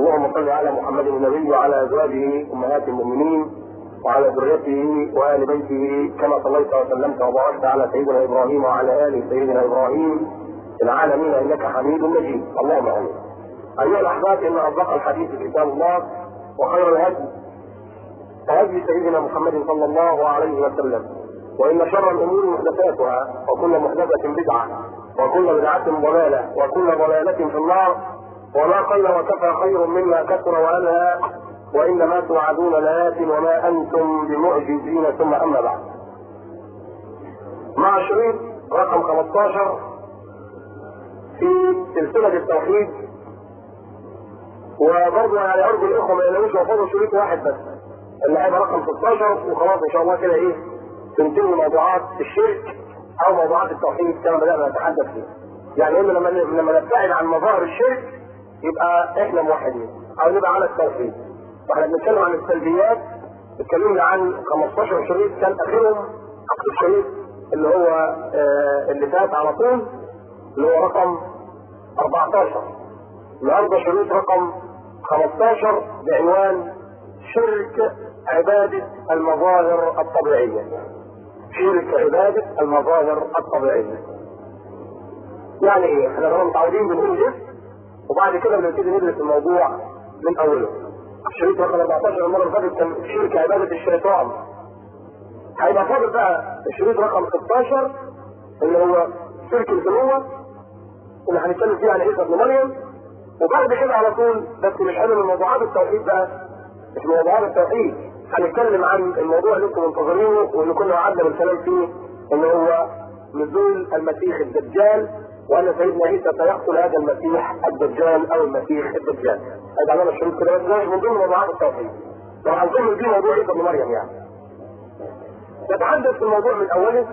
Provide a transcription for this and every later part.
اللهم صل على محمد النبي وعلى ازواجه امهات المؤمنين وعلى ذريته وال بيته كما صليت وسلمت وباركت على سيدنا ابراهيم وعلى ال سيدنا ابراهيم في العالمين انك حميد مجيد اللهم امين. ايها الاحباب ان اصدق الحديث كتاب الله وخير الهدي هدي سيدنا محمد صلى الله عليه وسلم وان شر الامور محدثاتها وكل محدثه بدعه وكل بدعه ضلاله وكل ضلاله في النار وما قل وكفى خير مما كثر والهى وانما توعدون لآت وما انتم بمعجزين ثم اما بعد. مع شريط رقم 15 في سلسله التوحيد وبرضه يعني ارجو الاخوه ما يلاقوش يحفظوا شريط واحد بس اللي هيبقى رقم 16 وخلاص ان شاء الله كده ايه تنتهي موضوعات الشرك او موضوعات التوحيد كما بدانا نتحدث فيه. يعني قلنا لما لما نبتعد عن مظاهر الشرك يبقى احنا موحدين او نبقى على التوحيد. واحنا بنتكلم عن السلبيات اتكلمنا عن 15 شريط كان اخرهم الشريط اللي هو آه اللي فات على طول اللي هو رقم 14 النهارده شريط رقم 15 بعنوان شرك عبادة المظاهر الطبيعية شرك عبادة المظاهر الطبيعية يعني ايه احنا كنا متعودين بنقول جسم وبعد كده بنبتدي ندرس الموضوع من اوله الشريط رقم 14 المره اللي فاتت كان شرك عباده الشيطان هيبقى فاضل بقى الشريط رقم 16 اللي هو شرك البنوه اللي هنتكلم فيه عن عيسى ابن مريم وبعد كده على طول بس مش حلو من موضوعات التوحيد بقى مش موضوعات التوحيد هنتكلم عن الموضوع اللي انتم منتظرينه واللي كنا وعدنا بالكلام فيه اللي هو نزول المسيح الدجال وان سيدنا عيسى سيقتل هذا المسيح الدجال او المسيح الدجال. هذا عملنا الشروط كده بس مش من ضمن موضوعات التوحيد. لو هنكمل فيه موضوع عيسى بن مريم يعني. نتحدث في الموضوع من اوله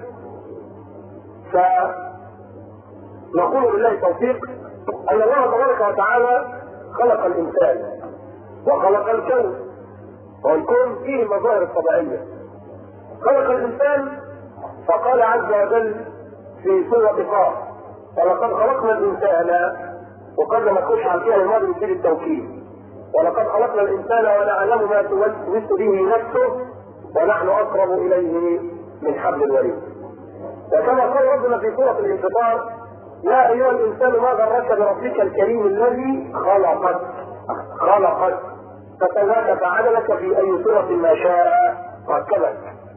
فنقول بالله التوفيق ان الله تبارك وتعالى خلق الانسان وخلق الكون والكون فيه المظاهر الطبيعيه. خلق الانسان فقال عز وجل في سوره قاف ولقد خلقنا الانسان وقد ما تخش على فيها الماضي يفيد التوكيد ولقد خلقنا الانسان ونعلم ما توسوس به نفسه ونحن اقرب اليه من حبل الوريد وكما قال ربنا في سوره الانفطار يا ايها الانسان ما غرك بربك الكريم الذي خلقك خلقك فسواك فعدلك في اي صوره ما شاء ركبك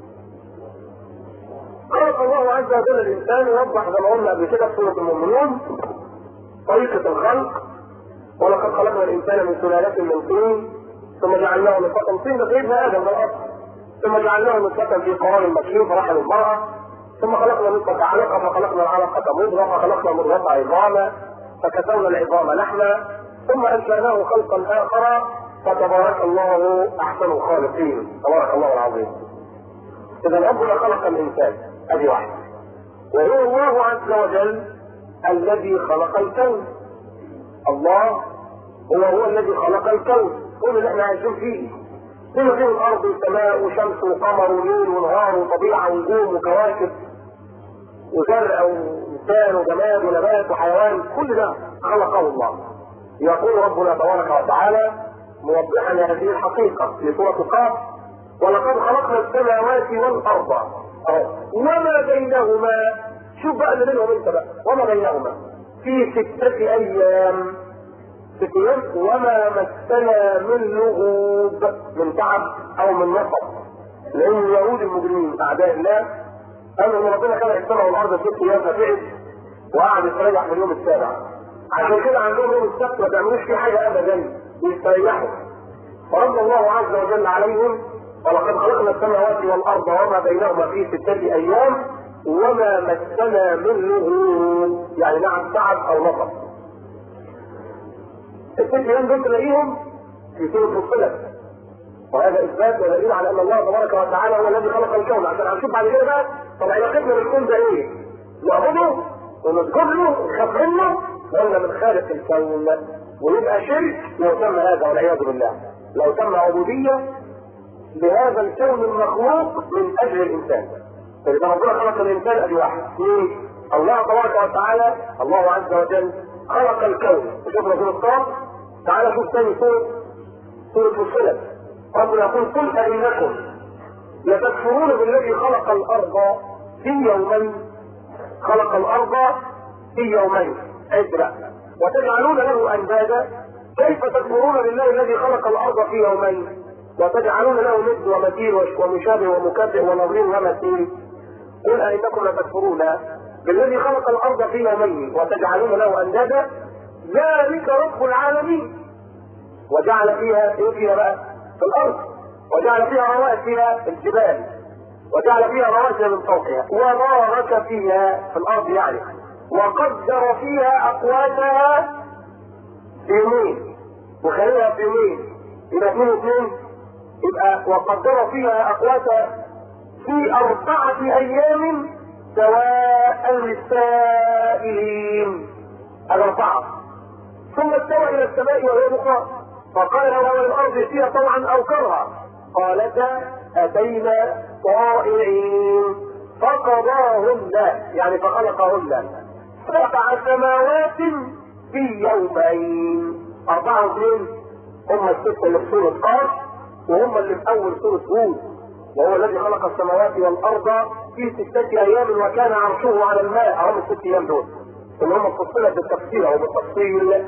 خلق الله عز وجل الانسان ووضح زي ما قلنا قبل كده في سوره المؤمنون طريقه الخلق ولقد خلقنا الانسان من سلاله من طين ثم جعلناه نطفه طين ده سيدنا ادم ده الاصل ثم جعلناه نطفه في قرار مكين فرحم المراه ثم خلقنا نطفه علقه فخلقنا العلقه مضغه فخلقنا مضغه عظاما فكسونا العظام لحما ثم انشاناه خلقا اخر فتبارك الله احسن الخالقين تبارك الله العظيم اذا ربنا خلق الانسان ادي واحد وهو الله عز وجل الذي خلق الكون الله هو هو الذي خلق الكون كل اللي احنا عايشين فيه كل فيه الارض وسماء وشمس وقمر وليل ونهار وطبيعه ونجوم وكواكب وزرع وانسان وجماد ونبات وحيوان كل ده خلقه الله يقول ربنا تبارك وتعالى موضحا هذه الحقيقه في سوره قاف ولقد خلقنا السماوات والارض وما بينهما شوف بقى اللي بينهم انت بقى وما بينهما في ستة ايام ست ايام وما مسنا من لغوب من تعب او من نصب لان اليهود المجرمين اعداء الله قالوا ان ربنا خلق السماء والارض ست ايام فبعد وقعد يستريح في اليوم السابع عشان كده عندهم يوم السبت ما بيعملوش فيه حاجه ابدا بيستريحوا فرد الله عز وجل عليهم ولقد خلقنا السماوات والارض وما بينهما في ستة ايام وما مسنا من لغوب يعني نعم تعب او نصب الست ايام دول تلاقيهم في سوره فصلت وهذا اثبات ودليل على ان الله تبارك وتعالى هو الذي خلق الكون عشان هنشوف بعد كده بقى طب علاقتنا بالكون ده ايه؟ نعبده ونذكر له ونخاف منه ولا من خالق الكون ويبقى شرك لو تم هذا والعياذ بالله لو تم عبوديه لهذا الكون المخلوق من اجل الانسان فاذا ربنا خلق الانسان ادي واحد اثنين الله تبارك وتعالى الله عز وجل خلق الكون شوف رسول الصلاه تعالى شوف تاني سورة سورة فصلت ربنا يقول قل أئنكم لتكفرون بالذي خلق الأرض في يومين خلق الأرض في يومين ابدأ وتجعلون له أندادا كيف تكفرون بالله الذي خلق الأرض في يومين وتجعلون له ند ومثيل ومشابه ومكافئ ونظير ومثيل قل أئنكم لتكفرون بالذي خلق الأرض في يومين وتجعلون له أندادا ذلك رب العالمين وجعل فيها ايه فيها بقى في الارض وجعل فيها رواسي الجبال وجعل فيها رواسي من فوقها وبارك فيها في الارض يعني وقدر فيها اقواتها في يومين وخليها في يومين يبقى اثنين واثنين يبقى وقدر فيها اقواتها في اربعة ايام سواء للسائلين الاربعة ثم استوى الى السماء وهي دخان فقال له الارض فيها طوعا او كرها قالتا اتينا طائعين فقضاهن يعني فخلقهن سبع سماوات في يومين اربعة واثنين هم الستة اللي في سورة قاف وهم اللي في اول سورة هود وهو الذي خلق السماوات والارض في ستة ايام وكان عرشه على الماء هم الست ايام دول اللي هم فصلت بالتفصيل او بالتفصيل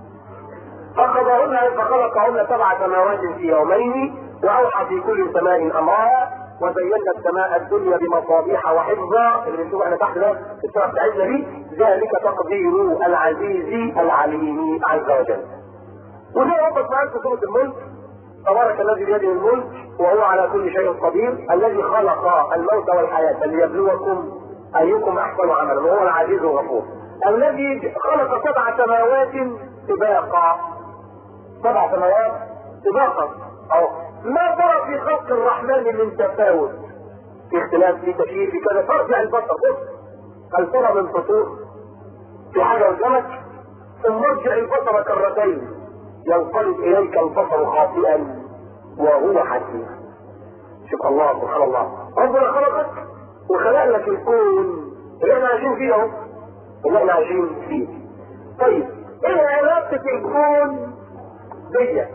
فقضاهن فخلقهن سبع سماوات في يومين واوحى في كل سماء امرها وزينا السماء الدنيا بمصابيح وحفظا اللي بنشوف احنا تحت ده في السوره بتاعتنا دي ذلك تقدير العزيز العليم عز وجل. وزي ربك معاك في سوره الملك تبارك الذي بيده الملك وهو على كل شيء قدير الذي خلق الموت والحياه ليبلوكم ايكم احسن عملا وهو العزيز الغفور. الذي خلق سبع سماوات سباقا سبع سماوات سباقا او ما ترى في خلق الرحمن من تفاوت في اختلاف في تكييف في كذا فارجع البصر بص هل ترى من فطور في حاجه قدامك ثم ارجع البصر كرتين ينقلب اليك البصر خاطئا وهو حسيب شوف الله سبحان الله ربنا خلقك وخلق لك الكون اللي احنا عايشين فيه اهو اللي احنا عايشين فيه طيب ايه علاقه الكون بيا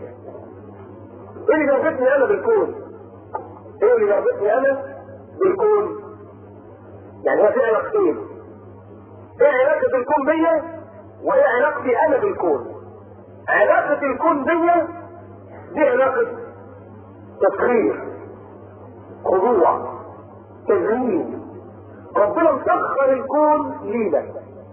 ايه اللي جربتني انا بالكون ايه اللي جربتني انا بالكون يعني هي في علاقتين ايه علاقة الكون بيا وايه علاقتي انا بالكون علاقة الكون بيا دي علاقة تسخير خضوع تزيين ربنا مسخر الكون لينا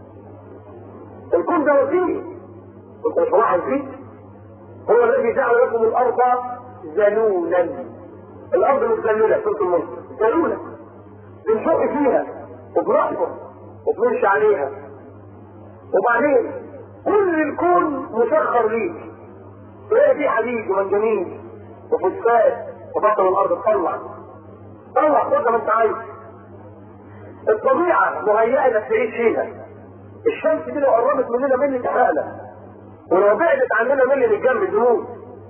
الكون ده وسيله انت مش واحد فيه هو الذي جعل لكم الارض ذلولا الارض مش ذلوله سوره الملك ذلوله بنشق فيها وبنحفر وبنمشي عليها وبعدين كل الكون مسخر ليك تلاقي فيه حديد ومنجنيز وفوسفات وبطل الارض تطلع طلع خد ما انت عايز الطبيعه مهيئه انك تعيش فيها الشمس دي لو قربت مننا مني تحرقنا ولو بعدت عننا ملي نتجمد نموت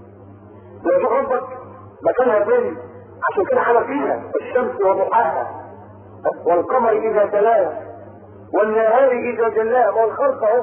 لو شوف ربك مكانها فين عشان كده حاجه فيها الشمس وضحاها والقمر اذا تلاها والنهار اذا جلاها ما هو الخلق اهو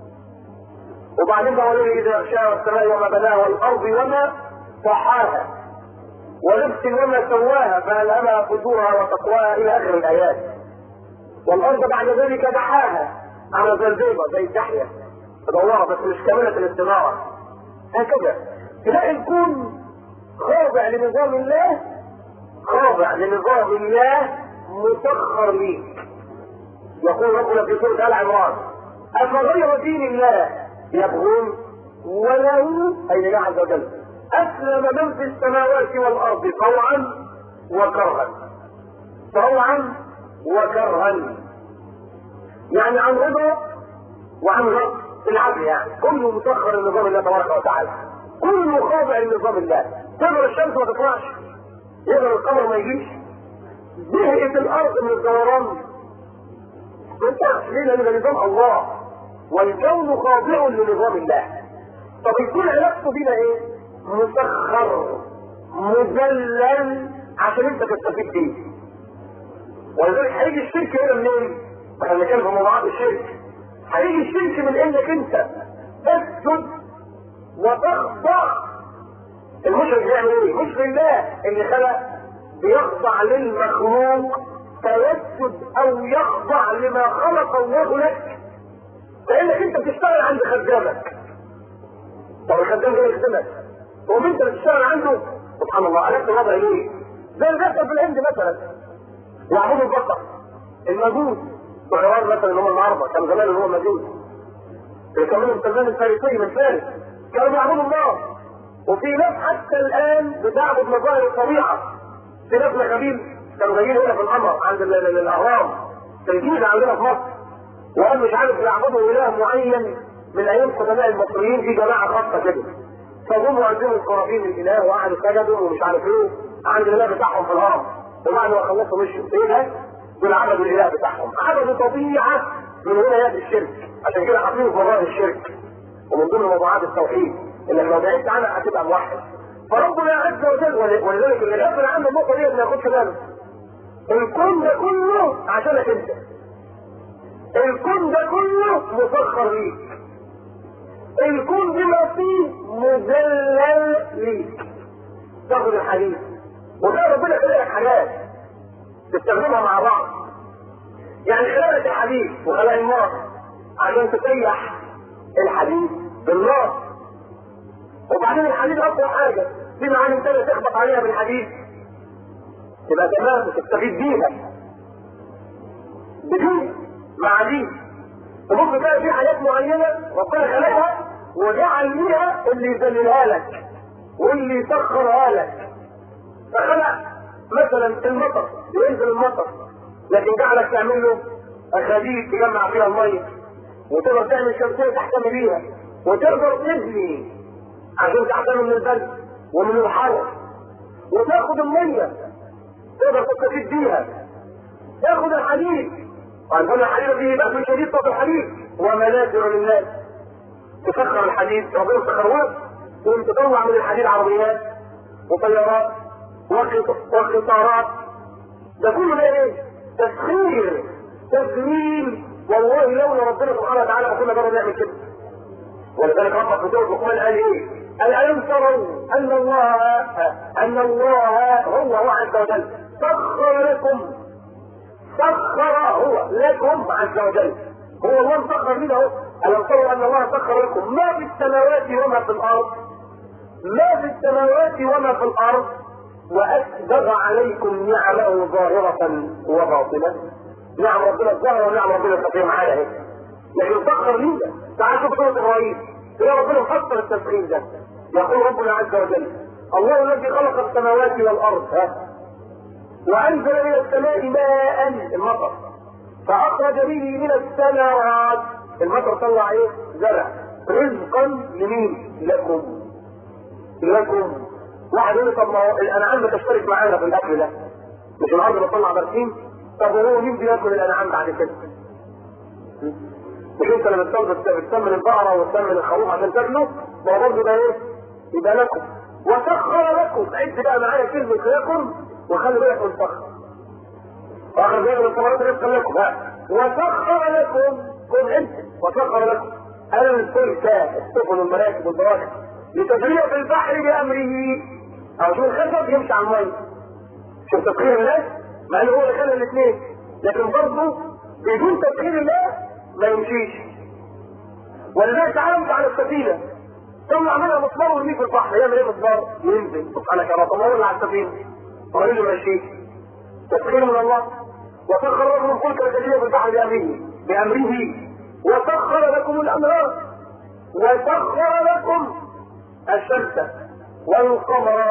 وبعدين بقى وليه اذا يغشاها والسماء وما بناها والارض وما طحاها ونفس وما سواها فالهمها فجورها وتقواها الى اخر الايات والارض بعد ذلك دحاها على زي البيضه زي الدحيه تدورها بس مش كاملة الاستنارة هكذا تلاقي الكون خاضع لنظام الله خاضع لنظام الله مسخر ليك يقول ربنا في سورة آل عمران أفغير دين الله يبغون وله أي الله عز وجل أسلم من في السماوات والأرض طوعا وكرها طوعا وكرها يعني عن رضا وعن غضب بالعدل يعني كله مسخر لنظام الله تبارك وتعالى كله خاضع لنظام الله تقدر الشمس ما تطلعش يقدر القمر ما يجيش زهقت الارض من الدوران ما ينفعش ليه لان ده نظام الله والكون خاضع لنظام الله طب يكون علاقته بينا ايه مسخر مذلل عشان انت تستفيد بيه ولذلك هيجي الشرك هنا منين؟ احنا بنتكلم في موضوعات الشرك هيجي الشرك من انك انت تسجد وتخضع المشرك بيعمل ايه؟ مش لله اللي خلق بيخضع للمخلوق فيسجد او يخضع لما خلق الله لك لانك انت بتشتغل عند خدامك طب الخدام ده يخدمك تقوم انت بتشتغل عنده سبحان الله عرفت الوضع ليه؟ زي اللي بيحصل في الهند مثلا يعبدوا البقر المجوس وعوار مثلا اللي هم النهارده كان زمان اللي هو المجوس بيكملوا السلمان الفارسي من فارس كانوا بيعبدوا الله وفي ناس حتى الان بتعبد مظاهر الطبيعه في ناس مخابيل كانوا جايين هنا في القمر عند ال- ال- الاهرام في الجيزه عندنا في مصر وقال مش عارف يعبدوا اله معين من ايام قدماء المصريين في جماعه خاصه كده فهم وقدموا القرابين للاله وقعدوا سجدوا ومش عارف ايه عند الاله بتاعهم في الهرم وبعد ما خلصوا مشوا ايه ده؟ دول عبدوا الاله بتاعهم عبدوا طبيعه من هنا ياتي الشرك عشان كده حاطين قرار الشرك ومن ضمن موضوعات التوحيد انك لو بعدت عنها هتبقى موحد فربنا عز وجل ول- ولذلك اللي غافل عنه النقطه دي ما ياخدش باله الكون ده كله عشانك انت الكون ده كله مسخر ليك الكون بما فيه مذلل ليك تاخد الحديث وده ربنا خلق لك حاجات تستخدمها مع بعض يعني خلق لك الحديد وخلق النار عشان تسيح الحديد بالنار وبعدين الحديد اقوى حاجه في معالم تانية تخبط عليها بالحديد تبقى تمام وتستفيد بيها بدون معاديد تبص تلاقي في حاجات معينه ربنا خلقها وجعل ليها اللي يذللها لك واللي يسخرها لك فخلق مثلا المطر ينزل المطر لكن جعلك تعمل له اخاديد تجمع فيها الميه وتقدر تعمل شمسيه تحتمي بيها وتقدر تبني عشان تحتمي من البرد ومن الحر وتاخد الميه تقدر تستفيد بيها تاخد الحديد وعندنا الحديد فيه بأس شديد طب الحديد ومنافع للناس تسخر الحديد ربنا سخروه وانت تطلع من الحديد عربيات وطيارات وقط- وقطارات ده كله ده ايه؟ تسخير تسليم والله لولا ربنا سبحانه وتعالى ما كنا جرب نعمل كده ولذلك ربك في سوره لقمان قال ايه؟ قال الم تروا ان الله ان الله هو الله عز وجل سخر لكم سخر هو لكم عز وجل هو الله مسخر لنا اهو الم تروا ان الله سخر لكم ما في السماوات وما في الارض ما في السماوات وما في الارض واسبغ عليكم نعمه ظاهرة وباطنة نعم ربنا الظاهرة ونعم ربنا الخفية معانا اهي لكن سخر لينا تعال شوف سورة ابراهيم تلاقي ربنا مفسر التسخير ده يقول ربنا عز وجل الله الذي خلق السماوات والارض ها وانزل من السماء ماء المطر فاخرج به من الثمرات المطر طلع ايه؟ زرع رزقا لمين؟ لكم لكم واحد يقول لي طب ما هو الانعام بتشترك معانا في الاكل ده مش الارض بتطلع برسيم طب وهو مين بياكل الانعام بعد كده؟ مش انت اللي بتسمن بتسمن البقره وتسمن الخروف عشان تاكله ما هو برضه ده ايه؟ يبقى لكم وسخر لكم عد بقى معايا كلمه لكم وخلي بالك من سخر واخر جاي من الثمرات رزقا لكم ها وسخر لكم كن انت وسخر لكم الفلك السفن والمراكب والبراكب لتجرية في البحر بامره او شو الخشب يمشي على الميه شوف تسخير الله مع انه هو اللي خلى الاثنين لكن برضه بدون تسخير الله ما يمشيش ولذلك تعالوا على السفينه طلع منها مسمار ويرميه في البحر يعمل ايه مسمار؟ ينزل سبحانك يا رب طب هو اللي على السفينه هو اللي ماشيه تسخير من الله وسخر لكم الفلك وتجري في البحر بامره بامره وسخر لكم الانهار وسخر لكم الشمس والقمر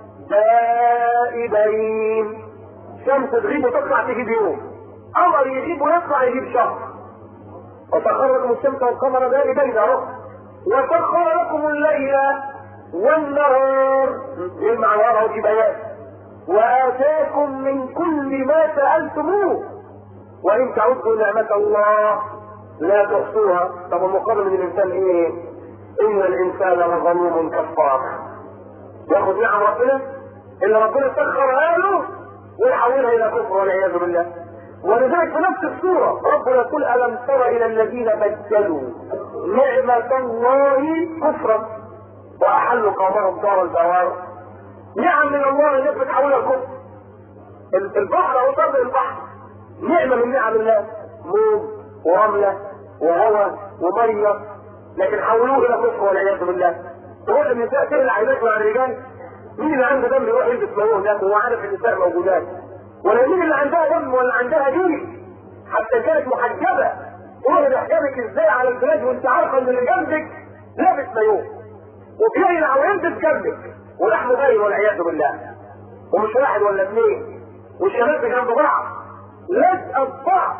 دائبين شمس تغيب وتطلع تجيب يوم قمر يغيب ويطلع يجيب شهر وسخر لكم الشمس والقمر دائبين اهو وسخر لكم الليل والنهار يجمع وراه في بيان وآتاكم من كل ما سألتموه وإن تعدوا نعمة الله لا تحصوها طب المقابل من الإنسان إيه؟ إن الإنسان لظلوم كفار ياخذ نعم ربنا اللي ربنا سخرها له ويحولها إلى كفر والعياذ بالله ولذلك في نفس السورة ربنا يقول ألم تر إلى الذين بدلوا نعمة الله كفرا واحلوا قومهم دار البوار نعم من الله الناس بتحولها الكفر البحر او طرد البحر نعمه من نعم الله موج ورمله وهواء وميه لكن حولوه الى كفر والعياذ بالله تروح النساء تقلع هناك مع الرجال مين اللي عنده دم يروح يلبس مايوه هناك وهو عارف النساء موجودات ولا مين اللي عندها دم ولا عندها دين حتى كانت محجبه تروح تحجبك ازاي على البلاد وانت عارفه ان اللي جنبك لابس مايوه وبيقلع ويلبس جنبك ولحمه باين والعياذ بالله ومش واحد ولا اثنين والشباب جنب بعض لازقه بعض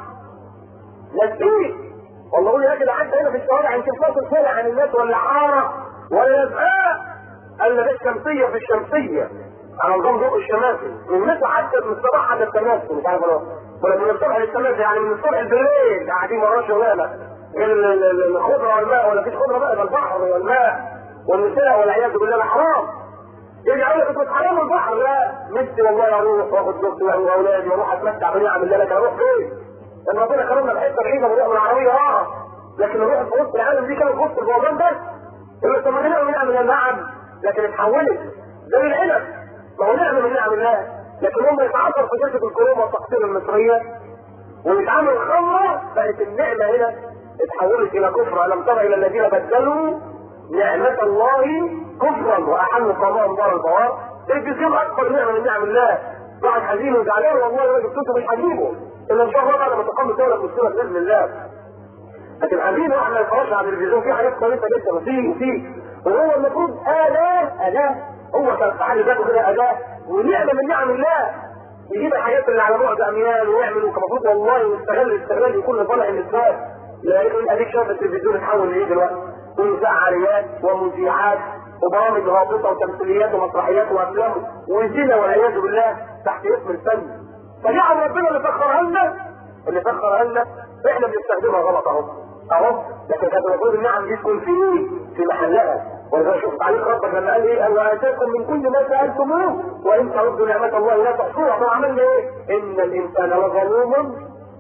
لازقين والله يقول يا جدع انت هنا في الشوارع يمكن فاصل شارع عن الناس ولا حاره ولا لازقاه قال ده الشمسيه في الشمسيه على نظام ضوء الشماسي من مثل حتى من الصباح حتى التماسي مش عارف انا ولا من الصبح للتماسي يعني من الصبح بالليل قاعدين وراه شغاله غير الخضره والماء ولا فيش خضره بقى ده البحر والماء والنساء والعياذ بالله حرام يجي يقول لك كنت حرام البحر لا مثلي والله اروح واخد زوجتي واولادي واروح اتمتع بنعم الله لك اروح فين؟ لما ربنا كرمنا بحته بعيده بنروح من العربيه اه لكن نروح في وسط العالم دي كانت في وسط البوابان بس يقول لك طب ما دي نعمه من نعم لكن اتحولت زي العنب ما هو نعمه من نعم الله لكن هم يتعثر في جلسه الكروم والتقصير المصريه ويتعامل خمره بقت النعمه هنا اتحولت الى كفر الم تر الى الذين بدلوا نعمة الله كفرا واحلوا قضاء دار البوار الجزيم اكبر نعمة من نعم الله واحد حزين وزعلان والله لو جبتوه مش هجيبه الا ان شاء الله بعد ما تقام الدولة المسلمة باذن الله لكن حزين واحد ما يتفرجش على التلفزيون في حاجات كويسة جدا وفي وفي وهو المفروض آلة أداة هو كان في حد ذاته كده أداة ونعمة من نعم الله يجيب الحاجات اللي على بعد أميال ويعمل وكمفروض والله يستغل الاستغلال يكون لصالح الإسلام لكن أديك شايف التلفزيون اتحول لإيه دلوقتي؟ ونساء عاريات ومذيعات وبرامج هابطه وتمثيليات ومسرحيات وافلام وزنا والعياذ بالله تحت اسم الفن فنعم ربنا اللي سخرها لنا اللي سخرها لنا احنا بنستخدمها غلط اهو اهو لكن كانت المفروض النعم دي تكون في في محلها ولذلك شوف تعليق ربك لما قال ايه قال واتاكم من كل ما سالتموه وان تعدوا نعمه الله لا تحصوها فعملنا ايه؟ ان الانسان لظلوم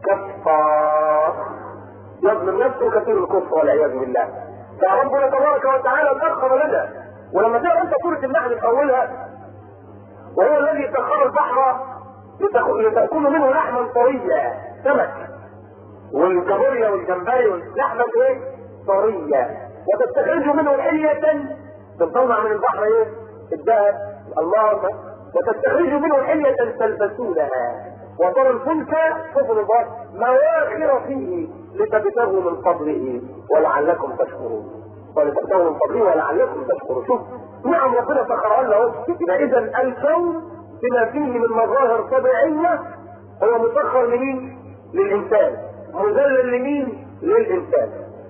كفار يظلم نفسه كثير الكفر والعياذ بالله فربنا تبارك وتعالى سخر لنا ولما تقرا انت سوره النحل في اولها وهو الذي سخر البحر لتاكلوا منه لحما طريا سمك والكابوريا والجمبري لحما ايه؟ طريا وتستخرجوا منه حلية تطلع من البحر ايه؟ الذهب اللهم وتستخرجوا منه حلية تلبسونها وترى الفلك سفن البحر مواخر فيه لتبتغوا من فضله ولعلكم تشكرون ولتبتغوا من فضله ولعلكم تشكرون شوف نعم ربنا سخرها له يبقى اذا الكون بما فيه من مظاهر طبيعيه هو مسخر لمين؟ للانسان مذلل لمين؟ للانسان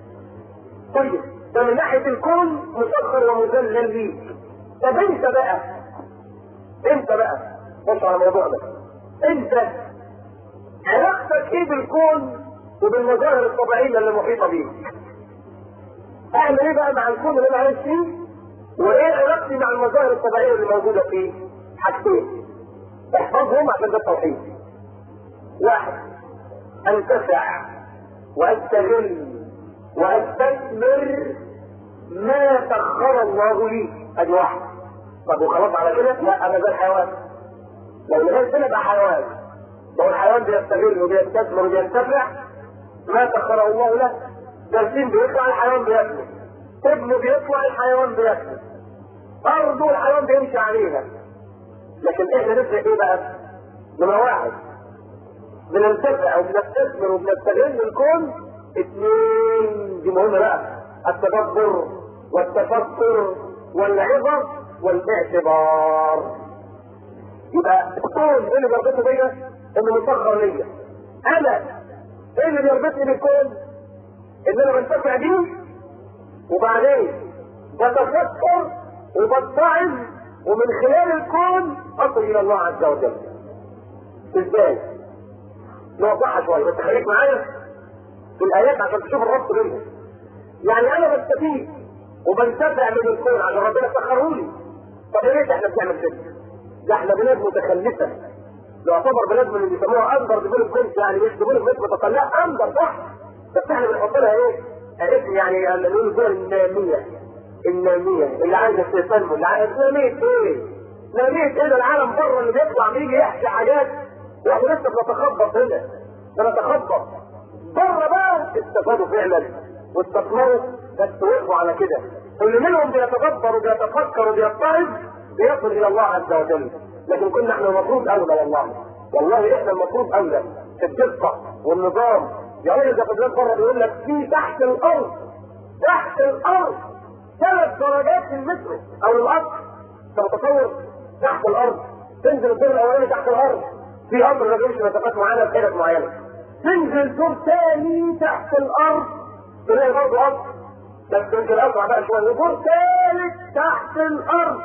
طيب ده من ناحيه الكون مسخر ومذلل ليك طب انت بقى انت بقى بص على الموضوع ده انت علاقتك ايه بالكون وبالمظاهر الطبيعيه اللي محيطه بيك اعمل ايه بقى مع الكون اللي انا عايش فيه وايه علاقتي مع المظاهر الطبيعيه اللي موجوده فيه حاجتين احفظهم عشان ده التوحيد واحد انتفع واستغل واستثمر ما سخر الله لي ادي واحد طب وخلاص على كده لا انا زي الحيوان لو لغايه كده بقى حيوان لو الحيوان بيستغل وبيستثمر وبينتفع ما سخره الله له دلفين بيطلع الحيوان بياكله ابنه بيطلع الحيوان بياكله ارضه الحيوان بيمشي عليها لكن احنا نفرق ايه بقى؟ نمرة واحد بننتفع وبنستثمر وبنستغل الكون اثنين دي مهمة بقى التدبر والتفكر والعظة والاعتبار يبقى الكون ايه اللي بيربطه بيا؟ انه مسخر ليا انا ايه اللي بيربطني بالكون؟ ان انا بنتفع بيه وبعدين بتفكر وبتعظ ومن خلال الكون اصل الى الله عز وجل. ازاي؟ نوضحها شويه بس خليك معايا في الايات عشان تشوف الربط بينهم. يعني انا بستفيد وبنتفع من الكون عشان ربنا سخره لي. طب ليه احنا بنعمل كده؟ ده احنا بلاد متخلفه يعتبر بلاد من اللي بيسموها اندر ديفلوبمنت يعني مش ديفلوبمنت متطلعه اندر صح بس احنا بنحط لها ايه؟ اسم يعني اللي نقول الدول الناميه النامية اللي عايزة تنمو اللي عايزة نامية ايه؟ نامية ايه ده العالم بره اللي بيطلع بيجي يحكي حاجات واحنا لسه بنتخبط هنا بنتخبط بره بقى استفادوا فعلا واستثمروا بس وقفوا على كده اللي منهم بيتدبر وبيتفكر وبيضطرب بيصل الى الله عز وجل لكن كنا احنا المفروض اولى والله والله احنا المفروض اولى في الدقه والنظام يا راجل ده في بلاد بره بيقول لك في تحت الارض تحت الارض ثلاث درجات في المترو او القطر انت متصور تحت الارض تنزل الدور الاولاني تحت الارض في قطر ما بيمشي مسافات معينه في حتت معينه تنزل دور ثاني تحت الارض تلاقي برضه قطر بس يمكن اسرع بقى شويه دور ثالث تحت الارض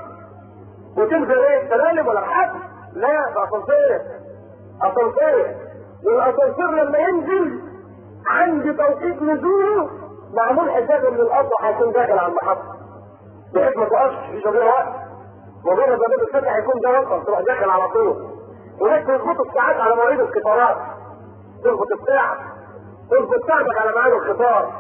وتنزل ايه سلالم ولا حاجه لا ده اسانسير اسانسير والاسانسير لما ينزل عند توقيت نزوله معمول حساب ان القطر هيكون داخل على المحطه بحيث ما تقفش في شبيه وقت مجرد ما باب الفتح هيكون ده وقف تروح داخل على طول وهناك تظبط الساعات على مواعيد القطارات تظبط الساعه تظبط ساعتك على ميعاد القطار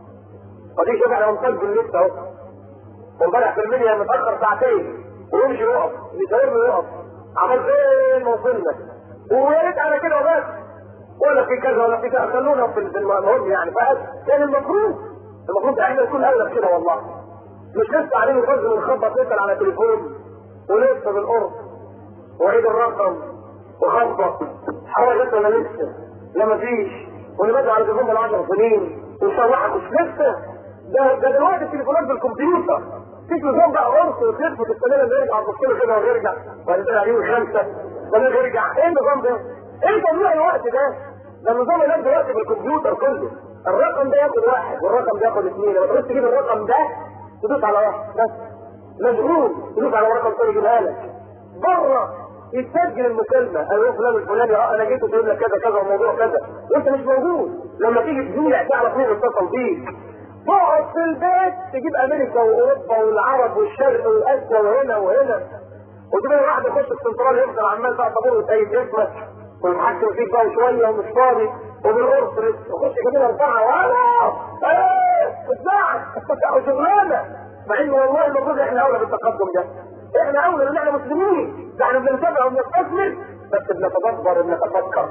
فدي شوف احنا بنسجل لسه اهو وامبارح في المنيا متاخر ساعتين ويمشي يقف يسيرنا يقف عمل فين وصلنا ويا ريت على كده وبس ولا في كذا ولا في كذا خلونا في المهم يعني بس كان المفروض المفروض احنا نكون اغلب كده والله مش لسه عليه الرجل نخبط نسال على تليفون ولسه بالقرب وعيد الرقم وخبط حاجه ولا لسه لا مفيش ونبدا على تليفون من 10 سنين وصلحها مش لسه ده ده دلوقتي التليفونات بالكمبيوتر في تليفون بقى قرص وتلف وتستنى لما يرجع تبص له كده ويرجع وبعدين تلاقي عليه خمسه وبعدين يرجع ايه النظام ده؟ ايه تضييع الوقت ده؟ ده النظام اللي دلوقتي بالكمبيوتر كله الرقم ده ياخد واحد والرقم ده ياخد اثنين لما تروح تجيب الرقم ده تدوس على واحد بس مشغول تدوس على رقم تاني يجيبها لك بره يتسجل المكالمه ايوه فلان الفلاني اه انا جيت وتقول لك كذا كذا وموضوع كذا وانت مش موجود لما تيجي تذيع تعرف مين اتصل بيك تقعد في البيت تجيب امريكا واوروبا والعرب والشرق واسيا وهنا وهنا وتبقى واحد يخش السنترال يفضل عمال بقى طابور وتأيد اسمك ويتحكم فيك بقى شويه ومش فاضي وبالقرص يخش كده اربعه وانا ايه بتاعك شغلانه مع ان والله المفروض احنا اولى بالتقدم ده احنا اولى لان احنا مسلمين ده احنا بنتابع وبنستثمر بس بنتدبر وبنتفكر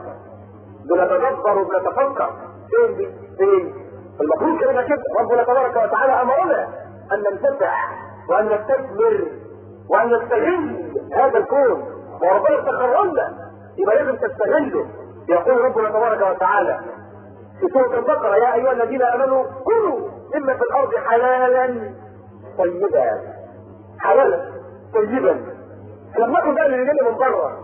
بنتدبر وبنتفكر فين دي فين المفروض كده كده ربنا تبارك وتعالى امرنا ان ننفتح وان نستثمر وان نستغل هذا الكون وربنا استخرجنا يبقى لازم تستغله يقول ربنا تبارك وتعالى في سورة البقرة يا أيها الذين آمنوا كلوا مما في الأرض حلالا طيبا حلالا طيبا لما ناخد بقى اللي جاي من بره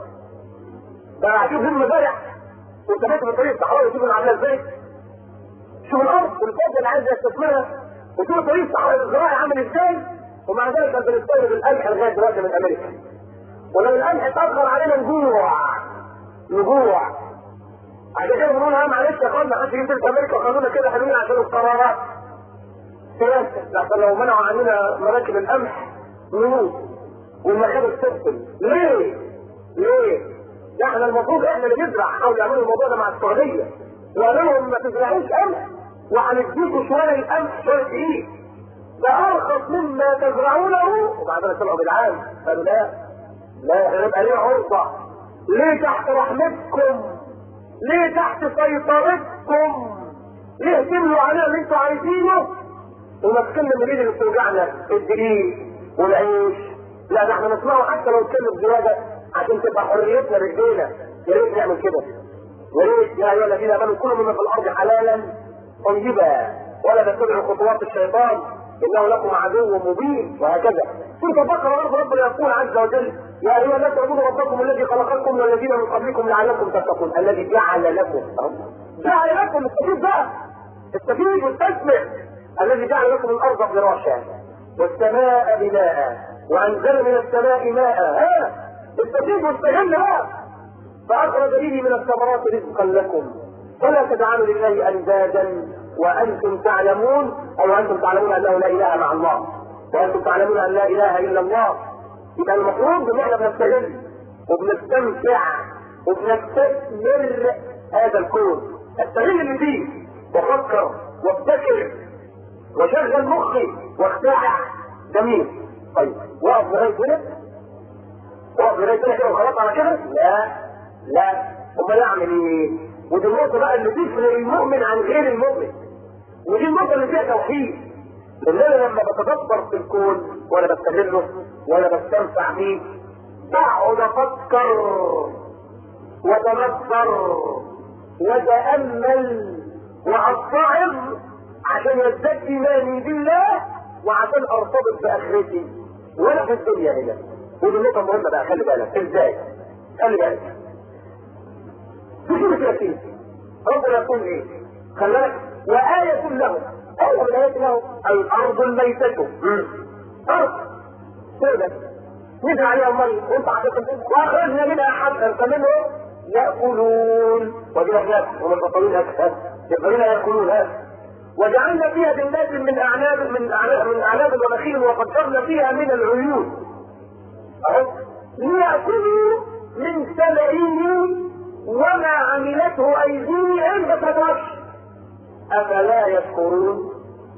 بقى قاعدين في المزارع وانت ماشي في الطريق الصحراوي تشوف عامله ازاي شوف الارض والفضل اللي عايز يستثمرها وشوف الطريق الصحراوي الزراعي عامل ازاي ومع ذلك انت بنستورد القمح لغايه دلوقتي من امريكا ولو القمح اتاخر علينا نجوع نجوع عشان كده بنقول ها معلش يا اخوانا محدش يجيب في امريكا وخلونا كده حلوين عشان القرارات لكن لو منعوا عننا مراكب القمح نموت والمخابز تقتل ليه؟ ليه؟ ده احنا المفروض احنا اللي نزرع حاولوا يعملوا الموضوع ده مع السعوديه وقالوا لهم ما تزرعوش قمح وهنديكوا شويه القمح شويه دقيق ده ارخص مما تزرعونه وبعدين طلعوا بالعام قالوا لا لا احنا نبقى ليه عرضه ليه تحت رحمتكم ليه تحت سيطرتكم ليه تملوا علينا اللي انتوا عايزينه ومسكنا من ايد اللي بتوجعنا الدقيق والعيش لا ده احنا نسمعه حتى لو اتكلم زياده عشان تبقى حريتنا بايدينا يا ريت نعمل كده يا ريت يا ايها الذين امنوا كلوا مما في الارض حلالا طيبا ولا تتبعوا خطوات الشيطان انه لكم عدو مبين وهكذا سوره البقره برضه ربنا يقول عز وجل يا ايها الناس اعبدوا ربكم الذي خلقكم والذين من قبلكم لعلكم تتقون الذي جعل لكم جعل لكم استفيد بقى استفيد واستثمر الذي جعل لكم الارض فراشا والسماء بناء وانزل من السماء ماء ها استفيد واستغل بقى فاخرج به من الثمرات رزقا لكم فلا تجعلوا لله اندادا وانتم تعلمون او انتم تعلمون انه لا اله مع الله وانتم تعلمون ان لا اله الا الله يبقى المفروض ان احنا بنستغل وبنستمتع وبنستثمر هذا الكون استغل اللي فيه وفكر وابتكر وشغل مخي واخترع جميل طيب وقف لغايه هنا وقف لغايه هنا كده وخلاص على كده لا لا امال يعمل ايه ودي النقطه بقى اللي تفرق المؤمن عن غير المؤمن ودي النقطه اللي فيها توحيد لان انا لما بتدبر في الكون ولا بستغله ولا بستنفع بيه بقعد افكر واتنظر واتامل واتعظ عشان يزداد ايماني بالله وعشان ارتبط باخرتي ولا في الدنيا هنا ودي النقطه مهمه بقى خلي بالك ازاي خلي بالك في كده ربنا يقول ايه خلي بالك وآية لهم أول آية لهم الأرض الميتة أرض كده نزل عليها المية وانت عشان واخرجنا منها حبا فمنه يأكلون ودي أخلاق ومن بطلين أكثر يقولون يأكلون هذا وجعلنا فيها جنات من أعناب من أعناب من أعناب ونخيل وفجرنا فيها من العيون أهو ليأكلوا من ثمره وما عملته أيديهم فتدرش أفلا يشكرون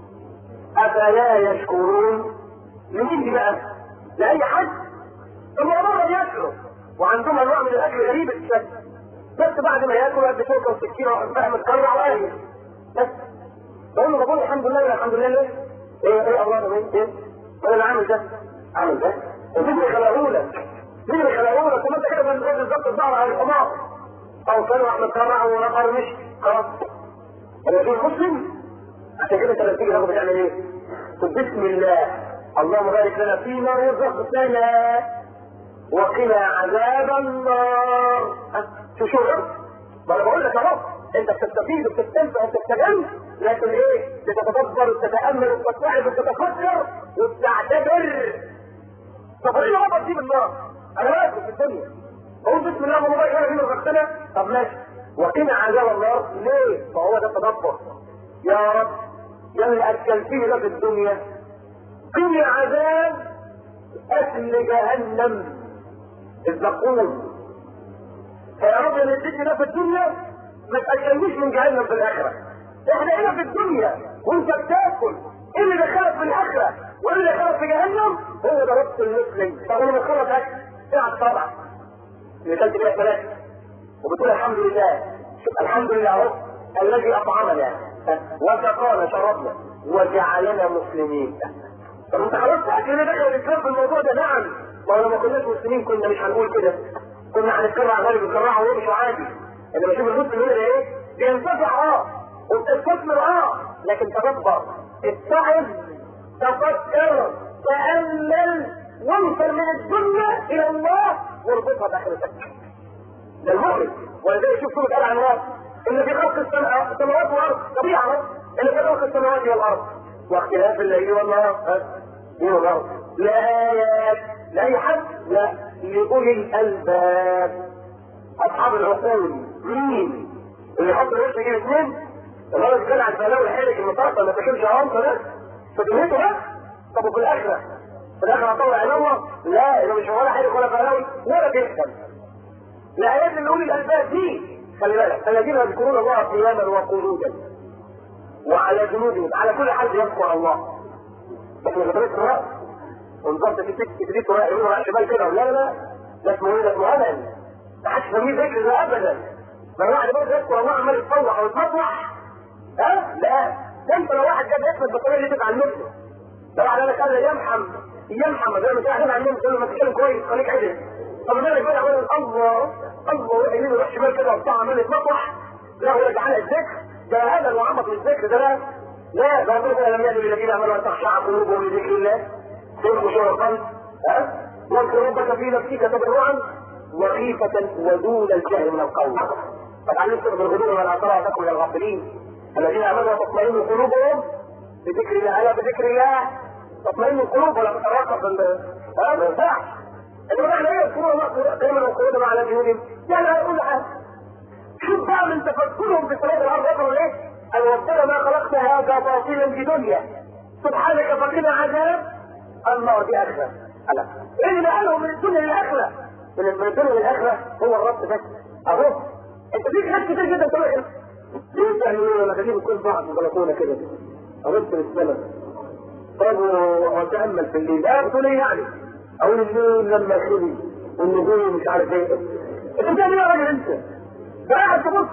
أفلا يشكرون لمين دي بقى؟ لأي حد الموضوع ده ياكله وعندهم أنواع من الأكل غريب الشكل بس بعد ما ياكل قد شوكة وسكينة بقى متكرع وقايل بس بقول له بقول الحمد لله الحمد لله ليه؟ ايه ايه الله ده ايه؟ انا اللي عامل ده عامل ده ومين اللي خلقه لك؟ مين اللي خلقه لك؟ وما انت كده بالظبط الظهر على الحمار او كانوا احنا كرع ونفر مش خلاص انا في مسلم عشان كده انت لما تيجي تاخد تعمل ايه؟ تقول بسم الله اللهم بارك لنا فيما رزقتنا وقنا عذاب النار شو شو ما انا بقول لك اهو انت بتستفيد وبتستنفع وبتستجم لكن ايه بتتدبر وتتامل وتستوعب وتتفكر وتعتبر طب ايه الوضع دي بالنار؟ انا واقف في الدنيا قول بسم الله اللهم بارك لنا فيما رزقتنا طب ماشي وقنا عذاب النار ليه؟ فهو ده تدبر يا رب يا اللي اكلتني في الدنيا قني عذاب اكل جهنم الزقوم فيا رب اللي اديتني ده في الدنيا ما تاكلنيش من جهنم في الاخره احنا هنا في الدنيا وانت بتاكل ايه اللي دخلك في الاخره وايه اللي دخلك في جهنم هو ده رب المسلم طب لما تخلص اكل اقعد طبعا اللي كلت بيها ثلاثه وبتقول الحمد لله شوف الحمد لله اهو الذي اطعمنا وسقانا شربنا وجعلنا مسلمين طب انت خلاص اكيد دخل الاسلام في الموضوع ده نعم ما لو ما كناش مسلمين كنا مش هنقول كده كنا هنتكرع غالي بنكرعه ويمشوا عادي انا بشوف المسلم هنا ايه بينتفع اه وبتستثمر اه لكن تدبر اتعظ تفكر تامل وانصر من الدنيا الى الله واربطها باخرتك ده المؤمن ولذلك شوف سوره ال عمران ان في خلق السماوات والارض طبيعه ان في خلق السماوات والارض واختلاف الليل والنهار والارض لايات لاي حد لا لاولي الالباب اصحاب العقول مين اللي حط الوش يجيب اثنين الراجل كان على البلاوي الحرج المطاطة ما تاكلش عمطة بس فدنيته بس طب وفي الاخره في الاخره هطلع عينه لا ده مش ولا حرج ولا بلاوي ولا تفهم الايات اللي اولي الالباب دي خلي بالك الذين يذكرون الله قياما وقعودا وعلى جنوبهم على كل حال يذكر الله لكن غدرت الراس ونظام في ست تدريس راي يقول راي شمال كده لا لا ده اسمه ايه ده اسمه امل ما حدش يسميه ذكر ده ابدا ده الواحد برضه يذكر الله عمال يتطوع او يتمطوح ها لا ده انت لو واحد جاب اسم البطاريه اللي تتعلمه لو واحد قال لك قال يمحم يمحم زي ما كان علمه تقول له ما تتكلم كويس خليك عدل طب ما بالك بقى عمال الله الله يمين ويروح شمال كده وبتاع عمال يتمطوح لا هو يجعل الذكر ده هذا وعمق للذكر ده لا لا ده ربنا لم يأتي الذين امنوا ان تخشع قلوبهم لذكر الله تنخشوا القلب ها واذكر ربك في نفسك تضرعا وخيفة ودون الجهل من القول فتعلمت بالغدو والعطاء وتكن من الغافلين الذين امنوا وتطمئن قلوبهم بذكر الله الا بذكر الله تطمئن القلوب ولا تتراقب ها ما ينفعش انما معنى ايه يذكرون الله دائما وقعودا على جنودهم يعني هيقول حاجه شوف بقى من تفكرهم في صلاه الارض يقولوا ايه؟ ان ربنا ما خلقت هذا باطلا بدنيا سبحانك فقنا عذاب النار دي اخره الا ايه اللي نقلهم من الدنيا للاخره؟ من من الدنيا للاخره هو الرب بس اهو انت فيك ناس كتير جدا تقول ايه؟ ليه تعملوا لما تجيب كل بعض في البلكونه كده؟ ارد بالسلام طب واتامل في الليل اه بتقول ايه يعني؟ اقول الليل لما يخلي والنجوم مش عارف ايه انت بتعمل ايه يا راجل انت؟ ده قاعد تبص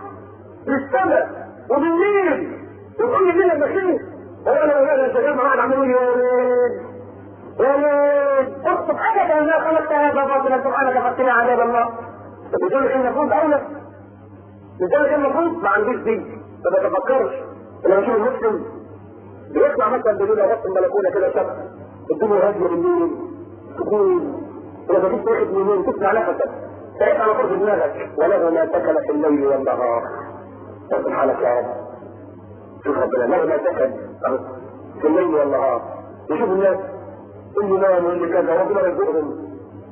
للسماء وبالليل وتقول لي الليل لما يخلي وانا انا شغال قاعد عمال يقول يا ليل يا ليل اكتب حاجه ما خلقت هذا باطلا سبحانك فقنا عذاب الله طب بتقول لي المفروض اولى لذلك المفروض ما عنديش دي ما بتفكرش لما اشوف المسلم بيطلع مثلا بالليل يغطي البلكونه كده شق الدنيا هاديه بالليل سكون ولما تيجي واحد من يمين تسمع نفسك تعيش على طرف دماغك وله ما سكن في الليل والنهار سبحانك يا رب شوف ربنا له ما سكن في الليل والنهار يشوف الناس اللي نام واللي كذا ربنا يرزقهم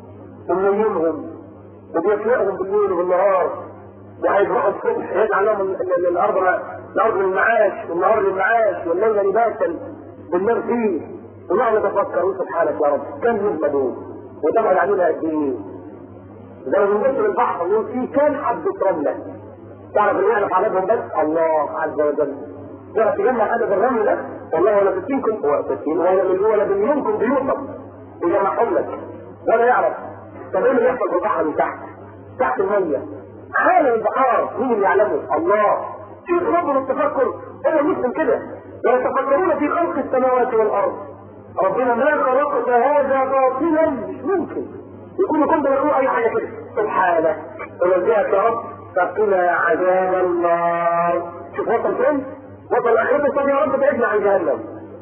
ومنيمهم وبيخلقهم بالليل والنهار وهيروحوا الصبح يجعل لهم الارض الارض للمعاش والنهار للمعاش والليل لباسا بالنار فيه ونقعد نتفكر سبحانك يا رب كم نسبة دول وتبعد علينا قد ايه؟ زي ما بنبص للبحر نقول فيه كام حبة رملة تعرف اللي يعرف عددهم بس الله عز وجل تعرف تجمع عدد الرمل ده والله ولا تسكينكم هو تسكين ولا من ولا بمليونكم بيوصل يجمعهم لك ولا يعرف طب ايه اللي بيحصل في البحر من تحت؟ تحت المية عالم البحار مين اللي يعلمه؟ الله شوف ربنا التفكر هو مسلم كده ويتفكرون في خلق السماوات والارض ربنا ما خلقت هذا باطلا مش ممكن يكون كنت بيقول اي حاجه كده سبحانك ونزهك يا رب فقنا عذاب النار شوف وصل فين؟ وصل اخرته طب يا رب بعدنا عن جهنم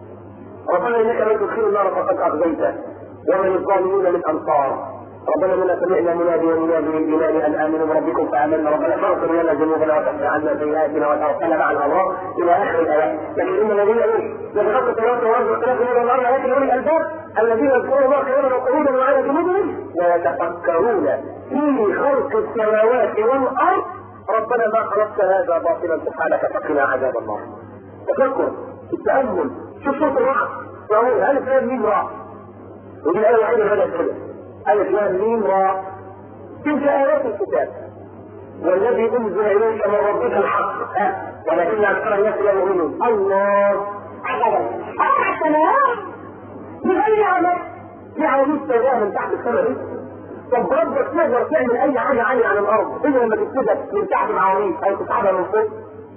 ربنا انك لا تدخل النار فقد اخزيته ومن الظالمين من انصار ربنا لنا سمعنا مناديا ينادي للايمان ان امنوا بربكم فامنا ربنا فاغفر لنا ذنوبنا وكفر عنا سيئاتنا وتوفنا مع الابرار الى اخر الايات لكن ان الذين ايه يتغطوا الصلاه ويرجو الصلاه من الارض لكن اولي الالباب الذين يذكرون الله قياما وقعودا وعلى جنوبهم ويتفكرون في خلق السماوات والارض ربنا ما خلقت هذا باطلا سبحانك فقنا عذاب النار تفكر التامل شوف صوت الرعد وهو الف لام ميم راء ودي الايه الوحيده اللي بدات كده ألف لام ميم راء تلك آيات الكتاب والذي أنزل إليك من ربك الحق ولكن أكثر الناس لا يؤمنون الله عجبا السماوات بغير عمل في عواميد سوداء من تحت السماء دي طب ربك تقدر تعمل أي حاجة عالية عن الأرض إلا لما تكتبها من تحت العواميد أو تسحبها من فوق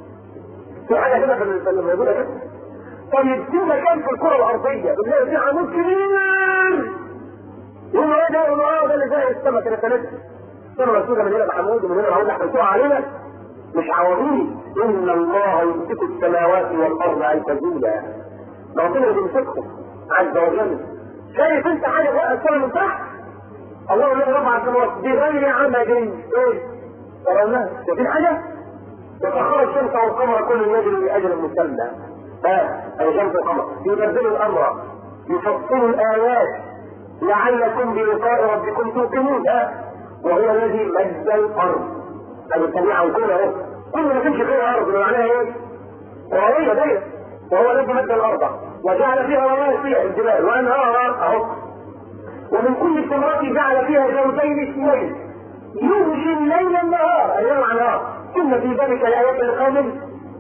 في حاجة كده في الموجودة كده طيب في مكان في الكرة الأرضية بنلاقي فيه عمود كبير يقول ايه ده يقول اه ده اللي زي السما كده ثلاثة السما مسؤولة من هنا بحمود ومن هنا معود احنا علينا مش عواميد ان الله يمسك السماوات والارض ان تزولا ربنا بيمسكهم عز وجل شايف انت حاجه فوق السما من تحت الله الذي رفع السماوات بغير عمد ايه ترونها شايفين حاجه وسخر الشمس والقمر كل يجري لاجل مسمى ها الشمس والقمر يبدل الامر يفصل الايات لعلكم بلقاء ربكم توقنون أه؟ وهو الذي مد الارض الطبيعه كلها كل ما تمشي فيها ارض معناها ايه؟ قرويه ديت وهو الذي مد الارض وجعل فيها رواسي الجبال وانهارا اهو ومن كل الثمرات جعل فيها زوجين اثنين يغشي الليل النهار الليل مع النهار ثم في ذلك الايات القادم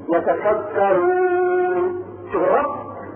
يتفكرون شوف الرب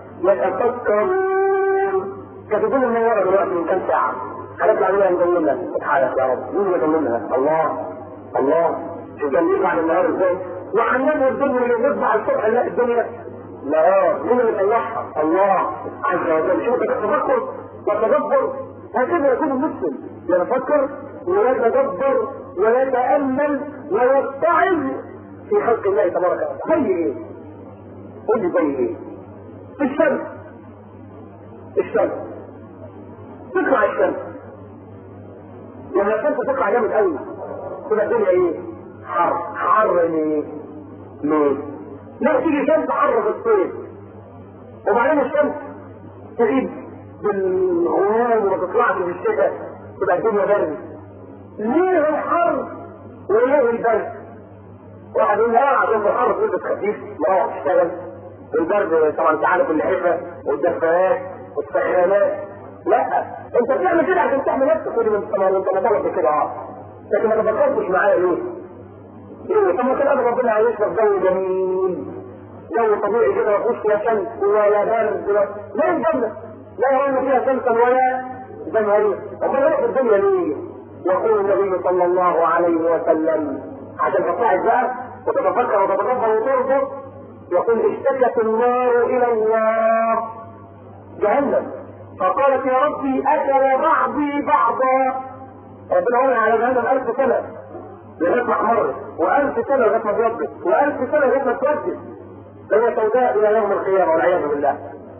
يتفكرون كانت الدنيا منورة دلوقتي من كام ساعة هنطلع منها نضمنها سبحانك يا رب مين يضمنها؟ الله الله شوف كان بيطلع النهار ازاي وعلموا الدنيا اللي بيطلع الصبح نلاقي الدنيا نهار مين اللي طلعها؟ الله عز وجل شوف التفكر والتدبر هكذا يكون المسلم يتفكر ويتدبر ويتأمل ويتعظ في خلق الله تبارك وتعالى زي ايه؟ قول لي زي ايه؟ الشمس الشمس تطلع الشمس لما الشمس تطلع جامد قوي تبقى الدنيا ايه؟ حر حر ليه؟ ليه؟ لا تيجي شمس حر في الصيف وبعدين الشمس تغيب بالغيوم وما تطلعش في الشتاء تبقى الدنيا برد ليه الحر وليه البرد؟ واحد يقول لا عشان الحر تلبس خفيف ما هو تشتغل البرد طبعا انت عارف اللحفه والدفايات والسخانات لا انت بتعمل كده عشان تحمي نفسك ودي من طبعا انت مطلب كده اه لكن ما تفكرتش معايا ليه؟ ليه طب ما كان ربنا عايشنا في جو جميل جو طبيعي كده ما فيهوش لا شمس ولا برد ولا لا الجنه لا يرون فيها شمسا ولا زمهرير طب ما في الدنيا ليه؟ يقول النبي صلى الله عليه وسلم عشان تطلع بقى وتتفكر وتتدبر وتربط يقول اشتكت النار الى الله جهنم فقالت يا ربي اكل بعضي بعضا ربنا قال على جهنم الف سنه لغايه ما احمرت والف سنه لغايه ما ابيضت والف سنه لغايه ما اسودت فهي سوداء الى يوم القيامه والعياذ بالله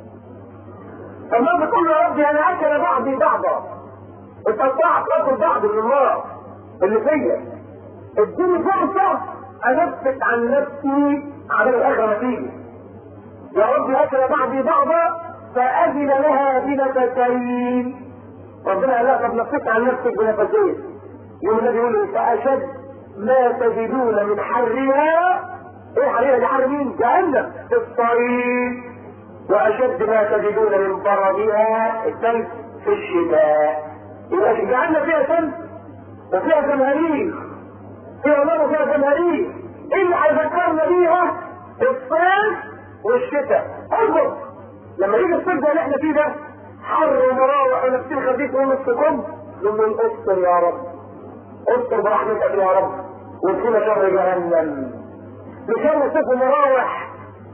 فالنار بتقول يا ربي انا اكل بعضي بعضا اتقطعت باكل بعض من النار اللي فيا اديني فرصه انفس عن نفسي على الاخره ما تيجي يا ربي اكل بعضي بعضا فاذن لها بنفسين ربنا قال لها طب نفسك عن نفسك بنفسين يوم النبي يقول فاشد ما تجدون من حرها ايه حرها دي حر مين؟ جهنم في الصيف واشد ما تجدون من بردها الثلج في الشتاء يبقى جعلنا فيها ثلج وفيها زمهرير فيها نار وفيها زمهرير ايه اللي هيذكرنا بيها الصيف والشتاء انظر لما يجي الصيف ده اللي احنا فيه ده حر ومراوح ونفسين خفيف ونص كم نقول استر يا رب استر برحمتك يا رب وادخلنا شر جهنم بشر صيف ومراوح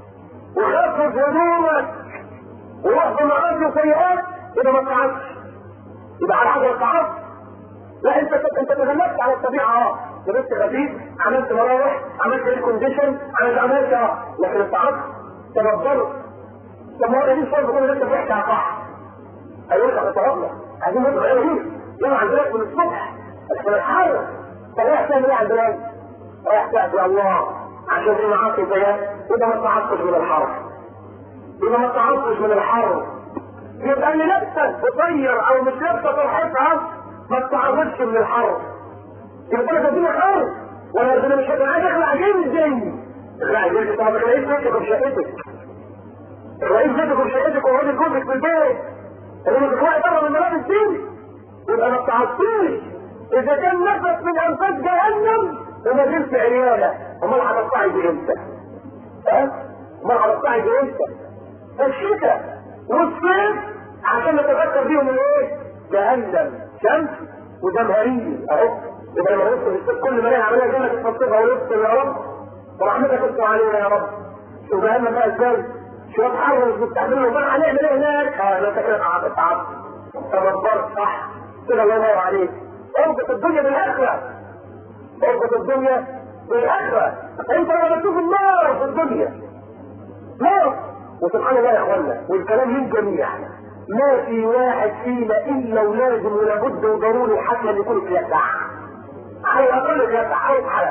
وخفف هدومك ووقف معاصي وسيئات يبقى ما تعبش يبقى على حاجه تعبت لا انت انت تغلبت على الطبيعه اه لبست خفيف عملت مراوح عملت ريل كونديشن عملت عملت اه لكن التعبت تبدلت طب ما هو دي الشرط كل لسه بيحكي على صح هيقول لك اتوضى عايزين نطلع ايه دي يوم عندنا من الصبح بس من الحر طب رايح تعمل ايه عندنا رايح تعصي الله عشان في معاصي زيها يبقى ما تعطش من الحر يبقى ما تعطش من الحر يبقى اللي لابسه قصير او مش لابسه طرحتها ما تعرضش من الحر يبقى ده الدنيا حر ولا الدنيا مش هتبقى عايز اخلع جلدي اخلع جلدي طب ما تلاقيش بيتك وفي شقتك تلاقيش بيتك وفي شقتك وراجل جوزك في البيت انما تطلعي بره من ملابس دي يبقى ما تعطيش اذا كان نفس من انفاس جهنم وما زلت عيالة امال هتطلعي بامتى؟ ها؟ امال هتطلعي بامتى؟ الشتاء والصيف عشان نتذكر بيهم الايه؟ جهنم شمس وزمهرية اهو يبقى لما نوصل الصيف كل ما نعمل عمليه جنة تفصلها ونفصل يا رب ورحمتك تستر علينا يا رب شو جهنم بقى ازاي؟ شوية حر مش مستحملين امال هنعمل ايه هناك؟ اه لا انت كده تعبت تعبت تدبرت صح كده الله ينور عليك اربط الدنيا بالاخره اربط الدنيا بالاخره انت لما بتشوف النار في الدنيا نار وسبحان الله يا اخوانا والكلام للجميع ما في واحد فينا الا ولازم ولابد وضروري حتى يكون اتلسع على الاقل اتلسع عايز حلقه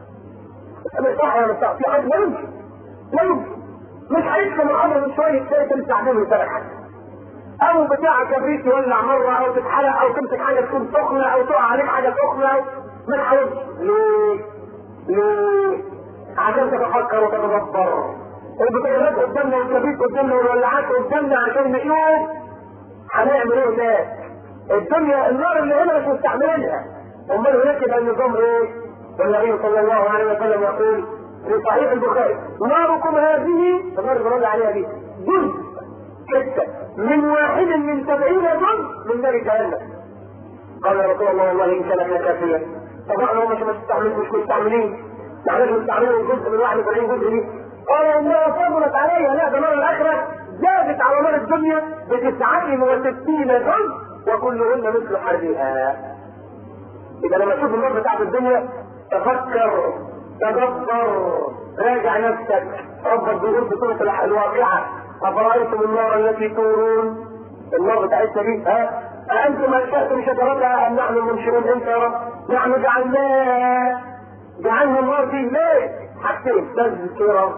مش صح ولا مش صح في حد لا يمكن لا يمكن مش هيسلم الامر من شويه تلاقي تمسح بيه ويسرح او بتاع كبريت يولع مره او تتحرق او تمسك حاجه تكون سخنه او تقع عليك حاجه سخنه ما تحاولش ليه؟ ليه؟ عشان تتفكر وتتدبر البطاريات قدامنا والكبريت قدامنا والولعات قدامنا عشان نشوف هنعمل ايه هناك الدنيا النار اللي هنا مش مستعملينها امال هناك يبقى النظام ايه؟ والنبي صلى الله عليه وسلم يقول في صحيح البخاري ناركم هذه النار اللي بنقول عليها دي جزء ستة من واحد من سبعين جزء من نار جهنم قال يا رسول الله والله ان كان كافيا طبعا هم مش مستعملين مش مستعملين يعني مش مستعملين جزء من 71 جزء دي قال انها فضلت عليها لا ده نار الاخره زادت على نار الدنيا بتسعة وستين جزء وكلهن مثل حرها اذا لما تشوف النار بتاعت الدنيا تفكر تدبر راجع نفسك ربك بيقول في سوره الواقعه افرايتم النار التي تورون النار بتاعتنا دي ها أأنتم أنشأتم شجرتها أم نحن المنشئون أنت يا رب؟ نحن جعلناها جعلنا النار دي ليه؟ حاجتين تذكرة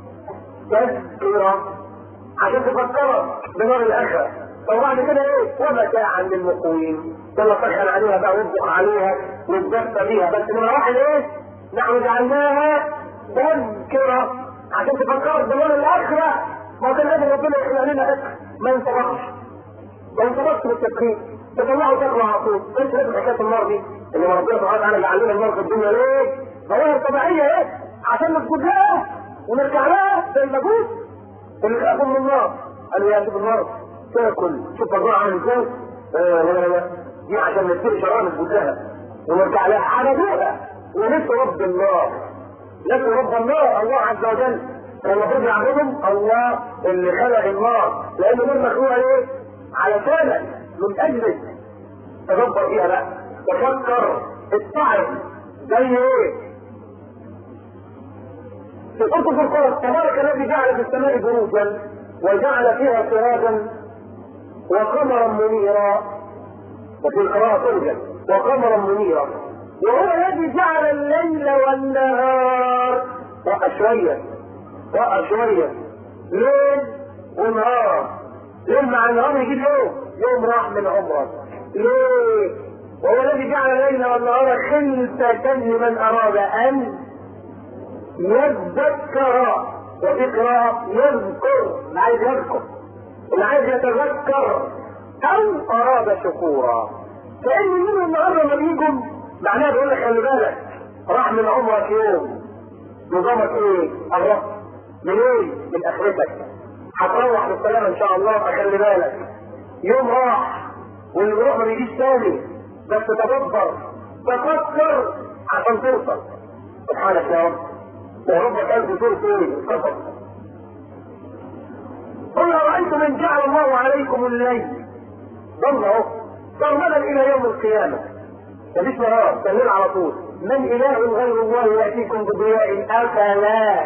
تذكرة عشان تفكرك بنار الآخرة طب بعد كده ايه؟ ومتاعا للمقوين يلا سخن عليها بقى واطبخ عليها واتدفى بيها بس نمرة واحد ايه؟ نحن جعلناها تذكرة عشان تفكرك بنار الآخرة ما كان لازم ربنا يخلق لنا اكل ما ينطبقش ما ينطبقش بالتدخين تطلعوا تاكلوا على طول انت لازم حكايه النار دي اللي ربنا سبحانه وتعالى جعل لنا النار في الدنيا ليه؟ ظواهر طبيعيه ايه؟ عشان نسجد لها ونرجع لها زي المجوس اللي خافوا من النار قالوا يا شوف النار تاكل شوف النار عامل ازاي آه لا لا لا دي عشان نسير شرائط كلها ونرجع لها حرقوها ونسوا رب النار نسوا رب النار الله عز وجل كان المفروض يعبدهم الله اللي خلق النار لان دول مخلوقه ايه؟ علشانك من اجلك تدبر فيها بقى تفكر اتعظ زي ايه؟ في قصص القرآن تبارك الذي جعل في السماء بروجا وجعل فيها سراجا وقمرا منيرا وفي القراءة فرجا وقمرا منيرا وهو الذي جعل الليل والنهار وقع شوية وقع شوية ليل ونهار ليل مع النهار يجيب يوم يوم راح من عمرك ليه؟ وهو الذي جعل الليل والنهار خلفة لمن أراد أن يذكر وفي قراءة يذكر اللي عايز يذكر اللي عايز يتذكر أو أراد شكورا كأن من النهارده لما بيجوا معناها بيقول لك خلي بالك راح من عمرك يوم نظامك ايه؟ الرب من ايه؟ من اخرتك هتروح بالسلامه ان شاء الله فخلي بالك يوم راح واللي بيروح ما بيجيش تاني بس تدبر تفكر عشان توصل سبحانك يا رب وربك قال في سوره ايه؟ القصص قل ارايتم ان جعل الله عليكم الليل ضل اهو سرمدا الى يوم القيامه مفيش نهار سلم على طول من اله غير الله ياتيكم بضياء افلا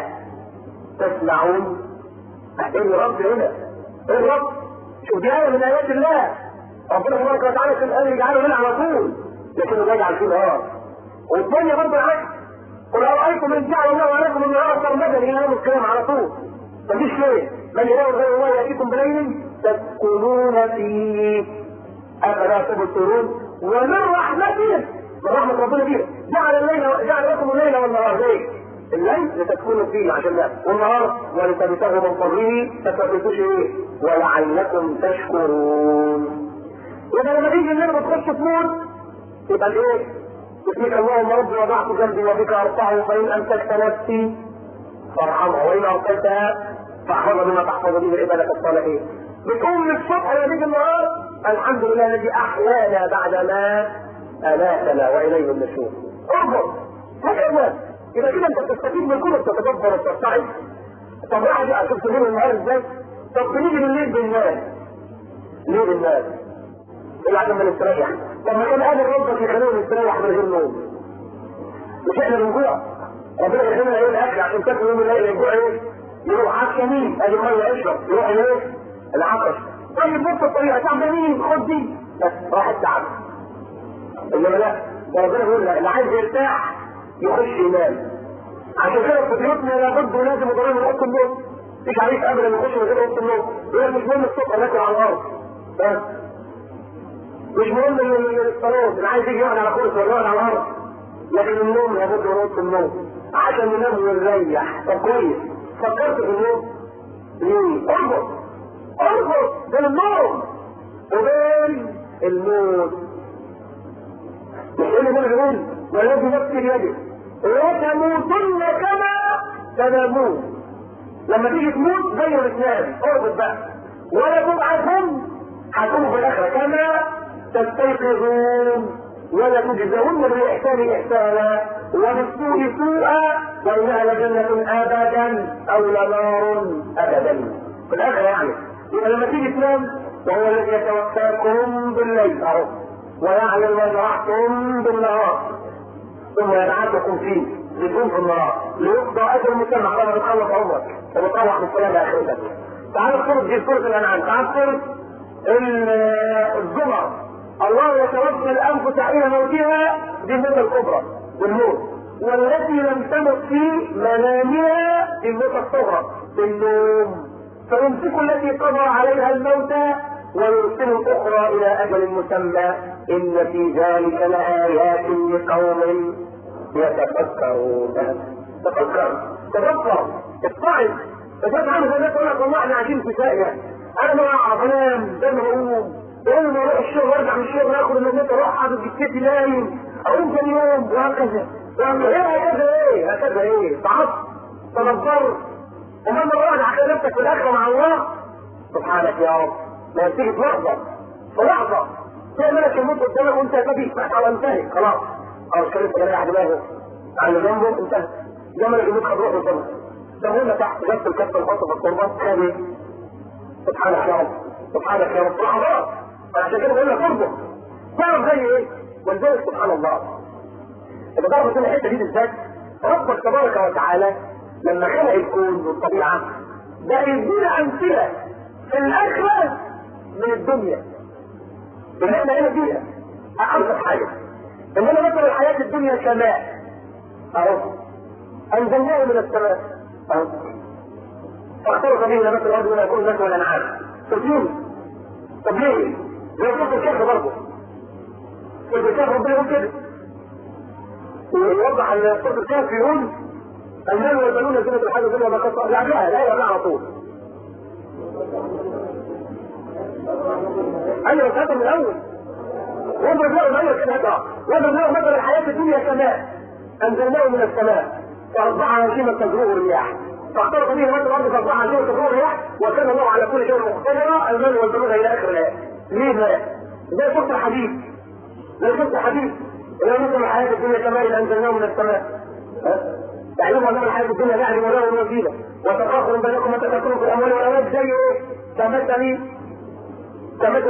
تسمعون ايه الرب هنا ايه الرب شوف دي ايه من ايات الله ربنا تبارك وتعالى في الآن يجعله ليل على طول لكنه لا يجعل فيه نهار والدنيا برضه العكس قل ارايتم ان جعل الله عليكم النهار سرمدا الى يوم القيامه على طول مفيش ليه من اله غير الله ياتيكم بليل تسكنون فيه افلا تبصرون ومن رحمته من رحمة ربنا فيه جعل الليل جعل لكم الليل والنهار ليه؟ الليل لتكونوا فيه عشان لا والنهار ولتبتغوا من فضله فتثبتوش ايه؟ ولعلكم تشكرون يبقى لما تيجي الليل وتخش تموت يبقى الايه؟ باسمك اللهم ربي وضعت جنبي وبك ارفعه فان امسكت نفسي فارحمها وان ارسلتها فاحفظها بما تحفظ به عبادك الصالحين بتقوم من الصبح الى تيجي النهار الحمد لله الذي احيانا بعدما اماتنا واليه النشور اربط هكذا اذا كده انت بتستفيد من كل تتدبر وتستعد طب واحد بقى شفت ليل النهار ازاي؟ طب بنيجي بالليل بالناس ليه بالناس؟ اللي عشان نستريح طب ما كان قادر ربك يخلينا نستريح من غير نوم مش احنا بنجوع ربنا يخلينا ايه الاكل عشان تاكل يوم الليل الجوع ايه؟ يروح عطشانين ادي ميه اشرب يروح ايه؟ العطش طيب بص الطريقه تعبانين خد دي بس راح التعب انما لا ربنا يقول لا اللي عايز يرتاح يخش ينام عشان كده في بيوتنا لابد ولازم يضرب من اوضه النوم مفيش عليك ابدا يخش من غير اوضه النوم يقول مش مهم الصبح ناكل على الارض بس مش مهم الصالون اللي عايز يجي يقعد على كرسي ولا يقعد على الارض لكن النوم لابد من اوضه النوم عشان ننام ونريح طب كويس فكرت في النوم ليه؟ اربط اربط بين النوم وبين الموت مش اللي بيقول بيقول والذي نفسي بيده لا تموتن كما تنامون لما تيجي تموت زي ما بتنام اربط بقى ولا تبعثن هتقوموا في الاخره كما تستيقظون ولا تجزون بالاحسان احسانا وبالسوء سوءا وانها لجنه ابدا او لنار ابدا في الاخره يعني يبقى لما تيجي تنام وهو الذي يتوفاكم بالليل اهو ويعلم ما جرحتم بالنهار ثم يبعثكم فيه لتكون في النهار ليقضى اجل مسمى على ما تخلص عمرك وتطلع بالسلام اخرتك تعالوا سورة دي سورة الانعام تعالوا سورة الزمر الله يتوفى الانفس حين موتها دي الموتة الكبرى والموت والتي لم تمت في منامها دي الموتة الصغرى بالنوم فيمسك التي قضى عليها الموت ويرسل الاخرى الى اجل مسمى ان في ذلك لايات لقوم يتفكرون تفكر تفكر اتعظ فجأة عامل زي تقول لك والله احنا قاعدين في ساقية انا ما اعرف انام زي ما بقوم اول ما اروح الشغل وارجع من الشغل اخد النت اروح حاطط جتتي نايم اقوم ثاني يوم وهكذا يعني ايه هكذا ايه هكذا ايه تعبت تدبرت امال مرة واحدة هتلاقي نفسك في الاخرة مع الله سبحانك يا رب ما تيجي في لحظة في لحظة تلاقي ملك الموت قدامك وانت ما بيسمعك على انتهي خلاص خلاص كان لسه رايح دماغه على اللي جنبه انتهى ده ملك الموت خد روحه قدامك سهولة تحت جبت الكفة نحطه في التربة خد ايه؟ سبحانك يا رب سبحانك يا رب لحظات عشان كده بقول لك اربط تعرف زي ايه؟ ولذلك سبحان الله اللي ضربت لنا الحته دي بالذات ربك تبارك وتعالى لما خلق الكون والطبيعه ده يدينا امثله في الاخره من الدنيا اللي احنا هنا فيها اعرف حاجه انما مثل الحياه الدنيا كماء اهو انزلناه من السماء اهو فاختلط به نبات الارض ولا يكون ناس ولا انعام تسليم طب ليه؟ ليه صوت الكهف برضه صوت الكهف ربنا يقول كده ويوضح ان صوت الكهف يقول المال والبنون زينة الحاجة الدنيا ما قصة لا لا لا لا على طول ايوه كده من الاول واضرب له الاول كده هتقع واضرب له مثل الحياة الدنيا كماء انزلناه من السماء فاصبح هشيمة تجروه الرياح فاختلط به مثل الارض فاصبح هشيمة تجروه الرياح وكان الله على كل شيء مقتدرا المال والبنون الى اخر الايه ليه بقى؟ ده صوت الحديث ده صوت الحديث اللي مثل الحياة الدنيا كماء انزلناه من السماء تعلموا ان الحياه الدنيا يعني ولا وسيله وتفاخر بينكم وتكاثر في الاموال والاولاد زي ايه؟ كمثل كمثل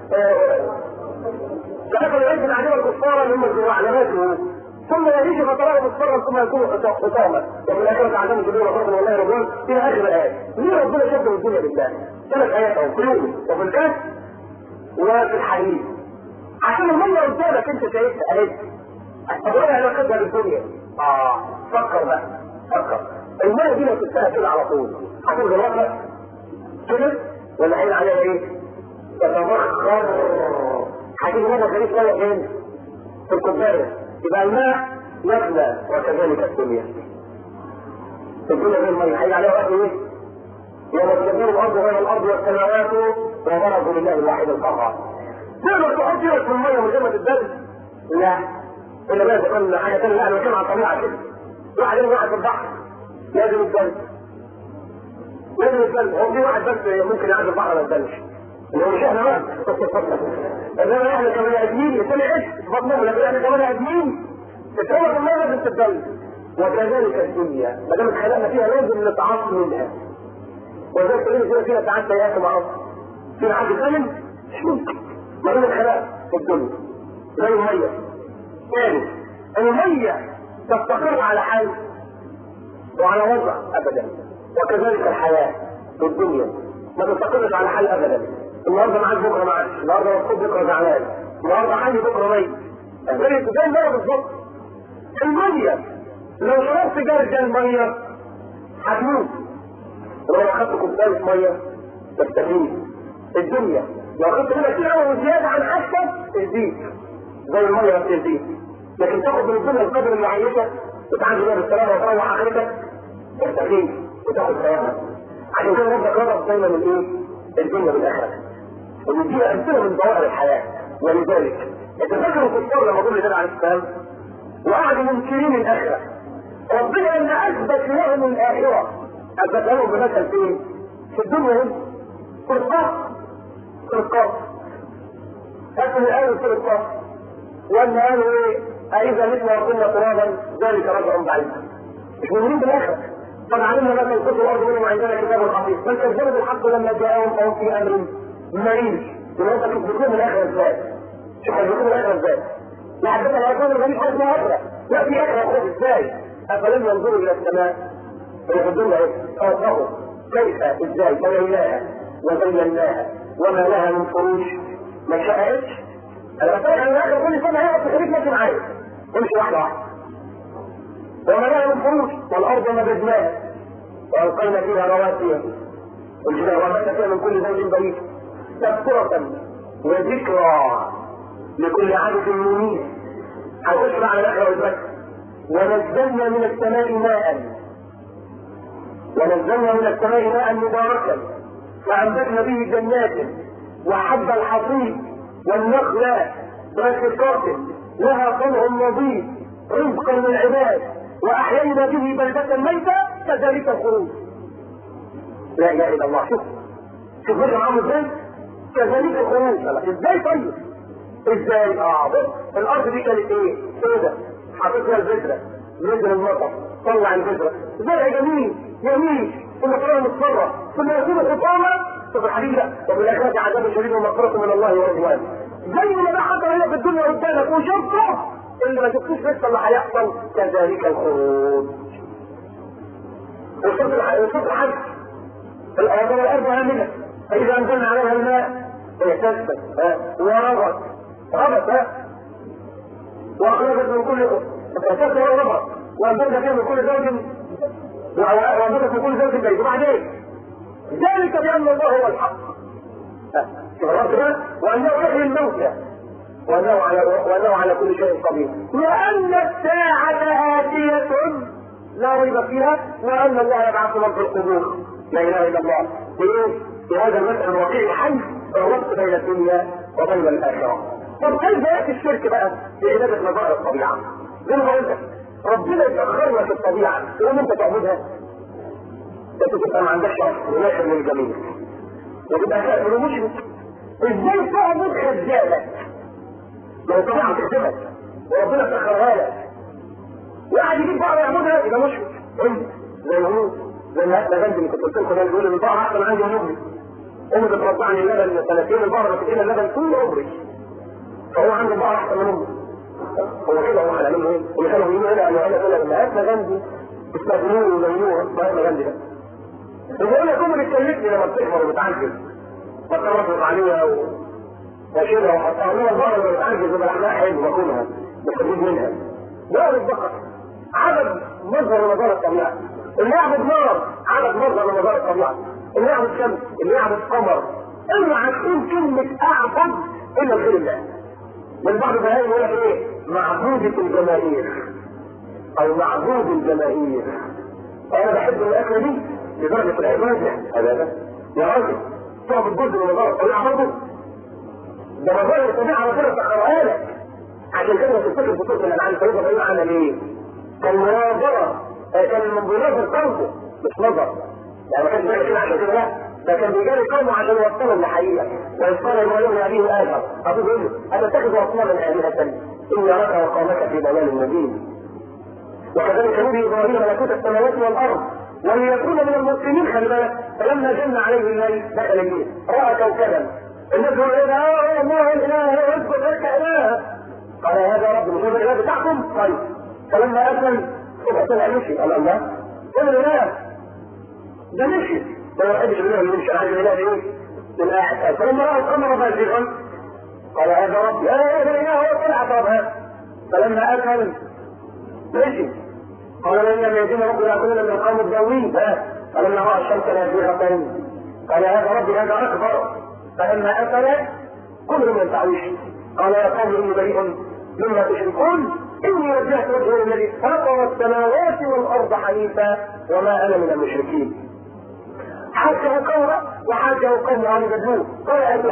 كمثل العز العجيب الكفار اللي هم الزراع نباته ثم يعيش فتراه مصفرا ثم يكون حطاما وفي الاخره تعلموا كبير وفضل والله رجل الى اخر الايه ليه ربنا شد الدنيا بالله؟ ثلاث ايات اهو في يوم وفي الكهف وفي الحديث عشان الميه قدامك انت شايفها اهي طب ايه علاقتها بالدنيا؟ اه فكر بقى فكر المية دي لو سبتها كده على طول هتقول جوابها كده ولا عين عليها ايه؟ تتبخر هتيجي مرة خليك شوية فين؟ في الكوباية يبقى الماء يغلى وكذلك الدنيا الدنيا غير المية هيجي عليها وقت ايه؟ يوم تدبير الارض غير الارض والسماوات وبرزوا لله الواحد القهار تقدر تحط ايدك في المية من غير ما تتدرس؟ لا الا بقى كمان حاجه ثانيه لا انا بتكلم عن الطبيعه كده واحد يوم واحد في البحر لازم يتجنن لازم يتجنن هو في واحد بس ممكن يعدي البحر ما يتجننش اللي هو مش احنا بقى انما احنا كبني ادمين يسمي ايش بطنهم لكن احنا كبني ادمين تتروح الميه لازم تتجنن وكذلك الدنيا ما دام اتخلقنا فيها لازم نتعاطى منها وذلك تقول فيها فيها ساعات سيئات مع الله فينا حد ثامن مش ممكن ما دام اتخلقنا في الدنيا زي الميه ثاني المية تستقر على حال وعلى وضع ابدا وكذلك الحياة في الدنيا ما تستقرش على حال ابدا النهارده معاك بكره معاك النهارده مبسوط بكره زعلان النهارده حي بكره ميت زي زي المية بالظبط المية لو شربت جرجل مية هتموت ولو اخدت كوباية مية تستفيد الدنيا لو اخدت منها كتير قوي وزيادة عن حاجتك تزيد زي المية ما بتزيد لكن تاخد من الدنيا القدر اللي عايشك وتعالج بيها بالسلامة وتروح اخرتك تستفيد وتاخد خيانة عشان كده ربك ربط دايما الايه؟ الدنيا بالاخره وندي امثله من ظواهر الحياه ولذلك يتذكروا في الصور لما قلنا النبي عليه السلام وقعدوا منكرين الاخره ربنا ان اثبت لهم الاخره اثبت لهم بمثل فين؟ في الدنيا هنا في القصر في القصر هاتوا الآية في القصر وأن قالوا إيه؟ أإذا متنا وكنا ترابا ذلك رجع بعيد مش مؤمنين بالآخرة قد علمنا ما تنقص الارض منهم عندنا كتاب حفيظ بل كذبوا بالحق لما جاءهم فهم في امر مريض يبقى انت كنت بتكون الاخره ازاي؟ شوف بتكون الاخره ازاي؟ لا حدثنا لا يكون الغني حاجه اسمها اخره لا في اخره خذ ازاي؟ افلم ينظروا الى السماء اللي في الدنيا ايه؟ فوقهم كيف ازاي بنيناها وزيناها وما لها من فروج ما شاءتش انا بتكلم عن الاخره كل سنه هي تخليك ماشي معايا امشي واحده واحده وما لها من فروج والارض مددناها والقينا فيها رواسي والجبال وما فيها من كل زوج بريد تذكرة وذكرى لكل عبد منيب هتشرع على الاخره والبس ونزلنا من السماء ماء ونزلنا من السماء ماء مباركا فانبتنا به جنات وحب الحصيد والنخل باسقات لها طلع نضيد رزقا للعباد واحيينا به بلدة ميتة كذلك الخروج لا اله الا الله شوف شوف ماشي معاهم ازاي كذلك الخروج ازاي طيب ازاي اه بص الارض دي كانت ايه سودة حطيت فيها البذره نزل المطر طلع البذره زرع جميل جميل ثم ترى مصفرة ثم يكون حطاما طب الحديث ده طب الاخرة عذاب شديد ومغفرة من الله ورضوان زي ما ده حصل هنا في الدنيا قدامك وشفته اللي ما شفتوش لسه اللي هيحصل كذلك الخروج وشوف وشوف الحج الارض والارض امنه فاذا انزلنا عليها الماء اهتزت وربت ربت ها واخرجت من كل اهتزت وربت وانزلنا فيها من كل زوج وانبتت من كل زوج بيت وبعدين ذلك بان الله هو الحق وانه يحيي الموتى وانه على وانه على كل شيء قدير وان الساعه اتيه لا ريب فيها وان الله يبعث من في القبور لا اله الا الله بايه؟ بهذا المسأل الواقعي الحي الربط بين الدنيا وبين الاخره طب كيف ياتي الشرك بقى بعباده مظاهر الطبيعه؟ زي ما قلت ربنا يسخر لك الطبيعه تقوم انت تعبدها انت تبقى ما عندكش اصل وناشر من الجميع وتبقى كافر ومشرك ازاي تعبد خزانك لو الطبيعه تخدمك وربنا سخرها لك واحد يجيب بقره يعبدها يبقى مشرك انت زي ما زي ما هاتنا غندي كنت قلت لكم ده بيقول البقره احسن عندي من امي امي بترضعني اللبن من سنتين البقره بتدينا اللبن طول عمري فهو عنده بقره احسن من امي هو كده هو هيعملوا ايه؟ اللي كانوا بيقولوا هنا انا انا كده لما هاتنا غندي استخدموه وزينوه ما هاتنا غندي ده بيقول لك امي بتكلفني لما بتكبر وبتعجز بكرفت عليها و... واشيلها واحطها لها البقره لما بتعجز يبقى لحمها حلو باكلها بستفيد منها ده البقر عدد مظهر نظار الطبيعه اللي يعبد نار عدد مظهر نظار الطبيعه اللي يعبد شمس اللي يعبد قمر اوعى تقول كلمه اعبد الا لغير الله من بعض البهائم يقول لك ايه معبودة الجماهير او معبود الجماهير انا بحب الاكله دي لدرجه العباده هذا ده يا راجل تعبد جزء من نظار الطبيعه برضه ده نظار الطبيعه ربنا سخرها لك عشان كده تفتكر في سوره الانعام فريضه بعيد عنها ليه؟ كان مناظره كان من بناظر قلبه مش نظر يعني ما كانش بيعمل كده عشان كده لا ده كان بيجاري قومه عشان يوصلهم لحقيقه وإذ قال ابراهيم لابيه ادم ابوه يقول له اتتخذ اصناما الهه اني اراك وقومك في ضلال مبين وكذلك نبي ابراهيم ملكوت السماوات والارض وليكون من المسلمين خلي بالك فلما جن عليه الليل دخل الليل راى كوكبا الناس يقول ايه ده اه الله الاله اذكر لك اله قال هذا رب مش هذا الاله بتاعكم طيب فلما اسلم صبح طلع مشي قال الله قال الاله ده مشي ده ما يحبش الاله اللي يمشي عايز الاله ايه؟ بالاحد فلما راى القمر بازغا قال هذا رب لا اله هو طلع طبها فلما اكل مشي قال لن لم يجد رب ياكلون من القوم الضالين فلما راى الشمس نازله قال هذا ربي هذا اكبر فلما اكل كل من تعيش قال يا قوم اني بريء مما تشركون اني وجهت وجهي للذي فطر السماوات والارض حنيفا وما انا من المشركين حاجه قوم وحاجه قوم عن جدوه قال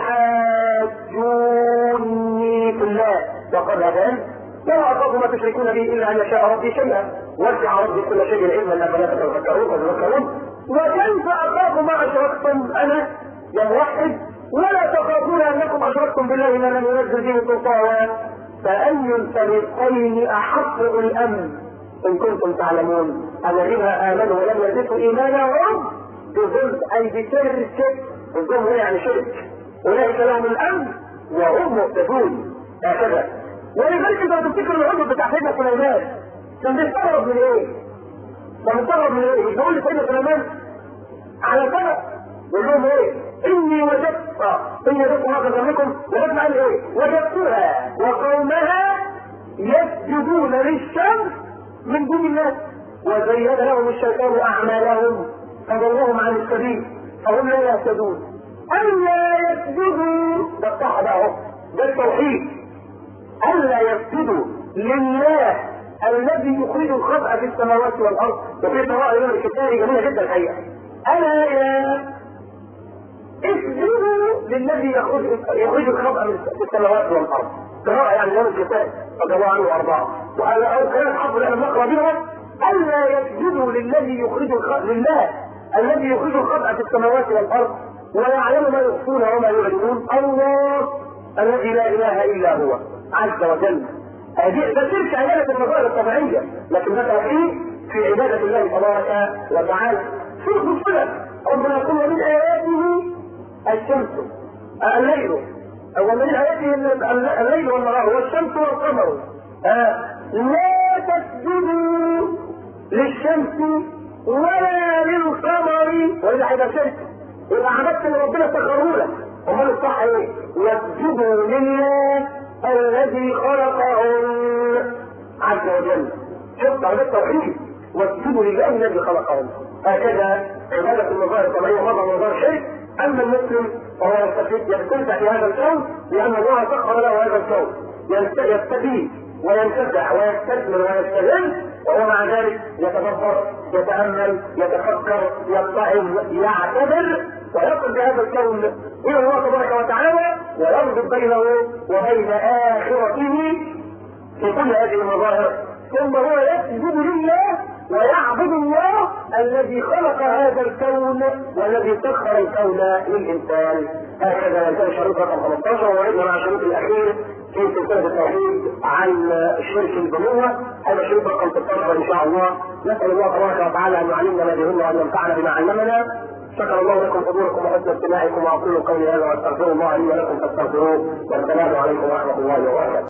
تحاجوني في الله وقد هدان لا اخاف ما تشركون به الا ان يشاء ربي شيئا وسع ربي كل شيء علما افلا تتفكرون وتذكرون وكيف اخاف ما اشركتم انا يا موحد ولا تخافون انكم اشركتم بالله ما لم ينزل به سلطانا فاي الفريقين احق بالامن ان كنتم تعلمون الذين امنوا ولم يزدوا ايمانهم بظلم اي بشرك الظلم يعني شرك اولئك لهم الامن وهم مهتدون هكذا ولذلك انت تفتكر العمر بتاع سيدنا سليمان كان بيستغرب من ايه؟ كان بيستغرب من ايه؟ بيقول لسيدنا سليمان على سبب يقول لهم ايه؟ اني وجدت اني وجدت ما قدمكم وجدت قال ايه؟ وجدتها وقومها يسجدون للشمس من دون الله وزين لهم الشيطان اعمالهم فضلهم عن السبيل فهم لا يهتدون الا يسجدوا ده الصح بقى اهو ده التوحيد الا يسجدوا لله الذي يخرج الخبأ في السماوات والارض وفي قراءة الامام الكتابي جميلة جدا الحقيقة الا يا اسجدوا للذي يخرج يخرج الخبأ في السماوات والارض قراءة يعني الامام الكتابي رضي الله عنه وارضاه وعلى او كانت حفظ انا نقرا بها الا يسجدوا للذي يخرج الخبأ لله الذي يخرج الخبأ في السماوات والارض ويعلم ما يخفون وما يعلنون الله الذي لا اله الا هو عز وجل هذه ده تلك عباده المظاهر الطبيعيه لكن ده توحيد في عباده الله تبارك وتعالى سوره الصلة ربنا يقول ومن اياته الشمس الليل ومن اياته الليل والنهار والشمس والقمر آه. لا تسجدوا للشمس ولا للقمر واذا هيبقى شرك يبقى عبدت ان ربنا سخره لك امال الصح ايه؟ يسجدوا لله الذي خلقهم عز وجل شوف ده التوحيد واسجدوا لله الذي خلقهم هكذا عبادة المظاهر الطبيعية وضع مظاهر شرك أما المسلم فهو يستفيد يستمتع في هذا الكون لأن الله سخر له هذا الكون يستفيد وينتفع ويستثمر ويستغل وهو مع ذلك يتدبر يتامل يتفكر يتعظ يعتبر ويصل بهذا الكون الى الله تبارك وتعالى ويربط بينه وبين اخرته في كل هذه المظاهر ثم هو يسجد لله ويعبد الله الذي خلق هذا الكون والذي سخر الكون للانسان هكذا ينتهي شريط رقم 15 ووعدنا مع الشريط الاخير في سلسله التوحيد عن شرك البنوه هذا شريط رقم 16 ان شاء الله نسال الله تبارك وتعالى ان يعلمنا ما يهمنا وان ينفعنا بما علمنا شكر الله لكم حضوركم وحسن استماعكم واقول قولي هذا واستغفر الله لي ولكم فاستغفروه والسلام عليكم ورحمه الله وبركاته